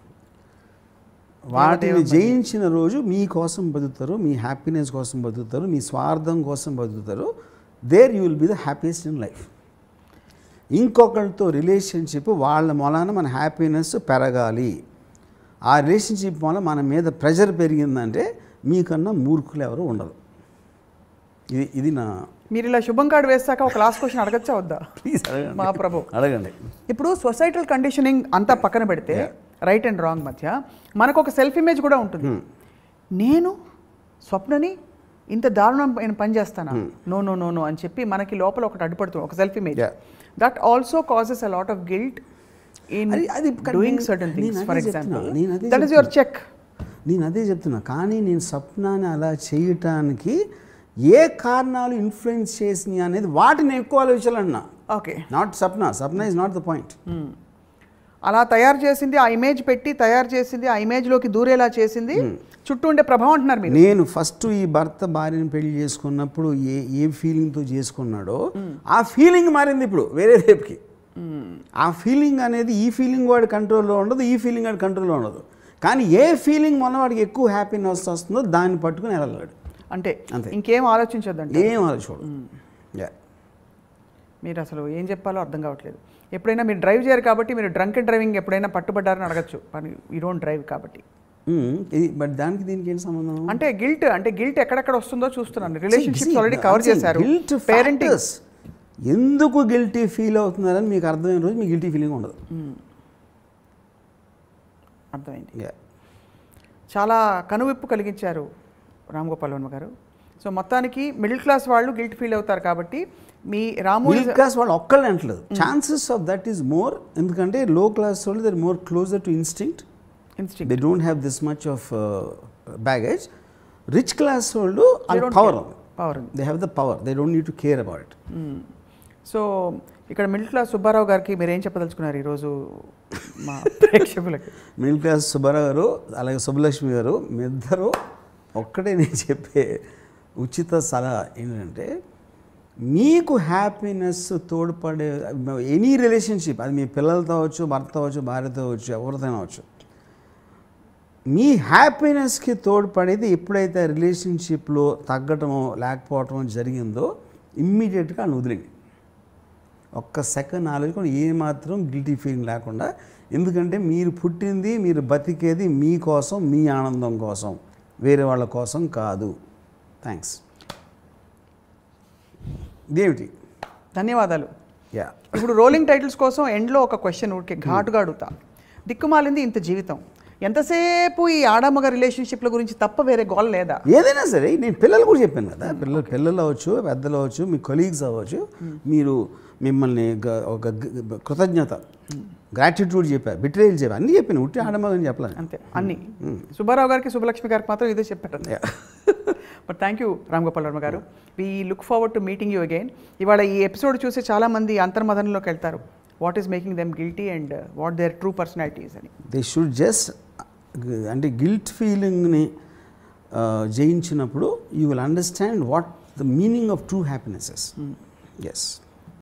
వాటిని జయించిన రోజు మీ కోసం బతుకుతారు మీ హ్యాపీనెస్ కోసం బతుకుతారు మీ స్వార్థం కోసం బతుకుతారు there you will be the happiest in life ఇంకొకరితో రిలేషన్షిప్ వాళ్ళ మూలాన మన హ్యాపీనెస్ పెరగాలి ఆ రిలేషన్షిప్ వల్ల మన మీద ప్రెషర్ పెరిగిందంటే మీకన్నా మూర్ఖులు ఎవరు ఉండరు ఇది ఇది నా మీరు ఇలా శుభం కార్డు వేస్తాక ఒక లాస్ట్ క్వశ్చన్ అడగచ్చా వద్దా ప్లీజ్ అడగండి మా ప్రభు అడగండి ఇప్పుడు సొసైటల్ కండిషనింగ్ అంతా పక్కన పెడితే రైట్ అండ్ రాంగ్ మధ్య మనకు ఒక సెల్ఫ్ ఇమేజ్ కూడా ఉంటుంది నేను స్వప్నని ఇంత దారుణమైన పని చేస్తానా నో నో నో నో అని చెప్పి మనకి లోపల ఒకటి అడ్డుపడుతుంది ఒక self image Yeah. That also causes a lot of guilt in అది- అది కానీ డూయింగ్ నేను- సర్టన్ నేను థింగ్స్ అదే ఫర్ చెప్తున్నా. ఎగ్జాంపుల్ నేను అదే దట్ ఈస్ యువర్ చెక్ నేను అదే చెప్తున్నా కానీ నేను స్వప్నాన్ని అలా చేయటానికి ఏ కారణాలు ఇన్ఫ్లుయెన్స్ చేసినాయి అనేది వాటిని ఎక్కువ ఆలోచించాలన్నా okay not Sapna Sapna is not the point అలా తయారు చేసింది ఆ ఇమేజ్ పెట్టి తయారు చేసింది ఆ ఇమేజ్ లోకి దూరేలా చేసింది చుట్టూ ఉండే ప్రభావం అంటున్నారు మీరు నేను ఫస్ట్ ఈ భర్త భార్యను పెళ్లి చేసుకున్నప్పుడు ఏ ఏ ఫీలింగ్తో చేసుకున్నాడో ఆ ఫీలింగ్ మారింది ఇప్పుడు వేరే రేపుకి ఆ ఫీలింగ్ అనేది ఈ ఫీలింగ్ వాడి కంట్రోల్లో ఉండదు ఈ ఫీలింగ్ వాడి కంట్రోల్లో ఉండదు కానీ ఏ ఫీలింగ్ మన వాడికి ఎక్కువ హ్యాపీనెస్ వస్తుందో దాన్ని పట్టుకుని వెళ్ళగలడు అంటే అంతే. ఇంకేం ఆలోచించొద్దండి ఏం ఆలోచోడు యా మీరు అసలు ఏం చెప్పాలో అర్థం కావట్లేదు ఎప్పుడైనా మీరు డ్రైవ్ చేయరు కాబట్టి మీరు డ్రంక్ అండ్ డ్రైవింగ్ ఎప్పుడైనా పట్టుబడ్డారని అడగచ్చు కానీ యూ డోంట్ డ్రైవ్ కాబట్టి ఇది బట్ దానికి దీనికి ఏం సంబంధం అంటే గిల్ట్ అంటే గిల్ట్ ఎక్కడెక్కడ వస్తుందో చూస్తున్నాను రిలేషన్షిప్స్ ఆల్రెడీ కవర్ చేశారు గిల్ట్ పేరెంటింగ్ పేరెంటింగ్ ఎందుకు గిల్టీ ఫీల్ అవుతున్నారని మీకు అర్థమైన రోజు మీకు గిల్టీ ఫీలింగ్ ఉండదు అర్థమైంది Yeah. చాలా కనువిప్పు కలిగించారు రామ్ గోపాల్ వర్మ గారు సో మొత్తానికి మిడిల్ క్లాస్ వాళ్ళు గిల్ట్ ఫీల్ అవుతారు కాబట్టి మీ రాము మిడిల్ క్లాస్ వాళ్ళు ఒక్కళ్ళు అంటలేదు chances of that is more ఎందుకంటే లో క్లాస్ వాళ్ళు they're more closer to instinct instinct they don't have this much of baggage rich class వాళ్ళు పవర్ పవర్ ఉంది they have the power they don't need to care about it so ఇక్కడ middle class Subbarao గారికి మీరు ఏం చెప్పదలుచుకున్నారు ఈరోజు మా ప్రేక్షకులకి మిడిల్ క్లాస్ సుబ్బారావు గారు అలాగే సుబ్బలక్ష్మి గారు మీ ఇద్దరు ఒక్కటే నేను చెప్పే ఉచిత సలహా ఏంటంటే మీకు హ్యాపీనెస్ తోడ్పడే ఎనీ రిలేషన్షిప్ అది మీ పిల్లలతో అవ్వచ్చు భర్త అవ్వచ్చు భార్యతో అవ్వచ్చు ఎవరితో అవ్వచ్చు మీ హ్యాపీనెస్కి తోడ్పడేది ఎప్పుడైతే రిలేషన్షిప్లో తగ్గటమో లేకపోవటమో జరిగిందో ఇమ్మీడియట్గా అని వదిలేండి ఒక్క సెకండ్ ఆలోచించుకొని ఏమాత్రం గిల్టీ ఫీలింగ్ లేకుండా ఎందుకంటే మీరు పుట్టింది మీరు బతికేది మీకోసం మీ ఆనందం కోసం వేరే వాళ్ళ కోసం కాదు థ్యాంక్స్ ఇదేమిటి ధన్యవాదాలు యా ఇప్పుడు రోలింగ్ టైటిల్స్ కోసం ఎండ్లో ఒక క్వశ్చన్ ఊరికే ఘాటుగా అడుగుతా దిక్కుమాలింది ఇంత జీవితం ఎంతసేపు ఈ ఆడమగ రిలేషన్షిప్ల గురించి తప్ప వేరే గోల్ లేదా ఏదైనా సరే నేను పిల్లలు కూడా చెప్పాను కదా పిల్లలు పిల్లలు అవ్వచ్చు పెద్దలు అవ్వచ్చు మీ కొలీగ్స్ అవ్వచ్చు మీరు మిమ్మల్ని గ- ఒక గ- కృతజ్ఞత గ్రాటిట్యూడ్ చెప్పారు బిట్రేయల్ చెప్పారు అన్నీ చెప్పాను ఉట్టి ఆడమగని చెప్పలేదు అంతే అన్ని సుబ్బారావు గారికి సుబ్బలక్ష్మి గారికి మాత్రం ఇదే చెప్పారు but thank you Ram Gopal Varma గారు we look forward to meeting you again ఇవాళ ఈ ఎపిసోడ్ చూసి చాలా మంది అంతర్మదనంలోకి వెళ్తారు what is making them guilty and what there true personalities అని దే షుడ్ జస్ట్ అంటే గిల్ట్ ఫీలింగ్ని జయించినప్పుడు you will understand what the meaning of true happinesses yes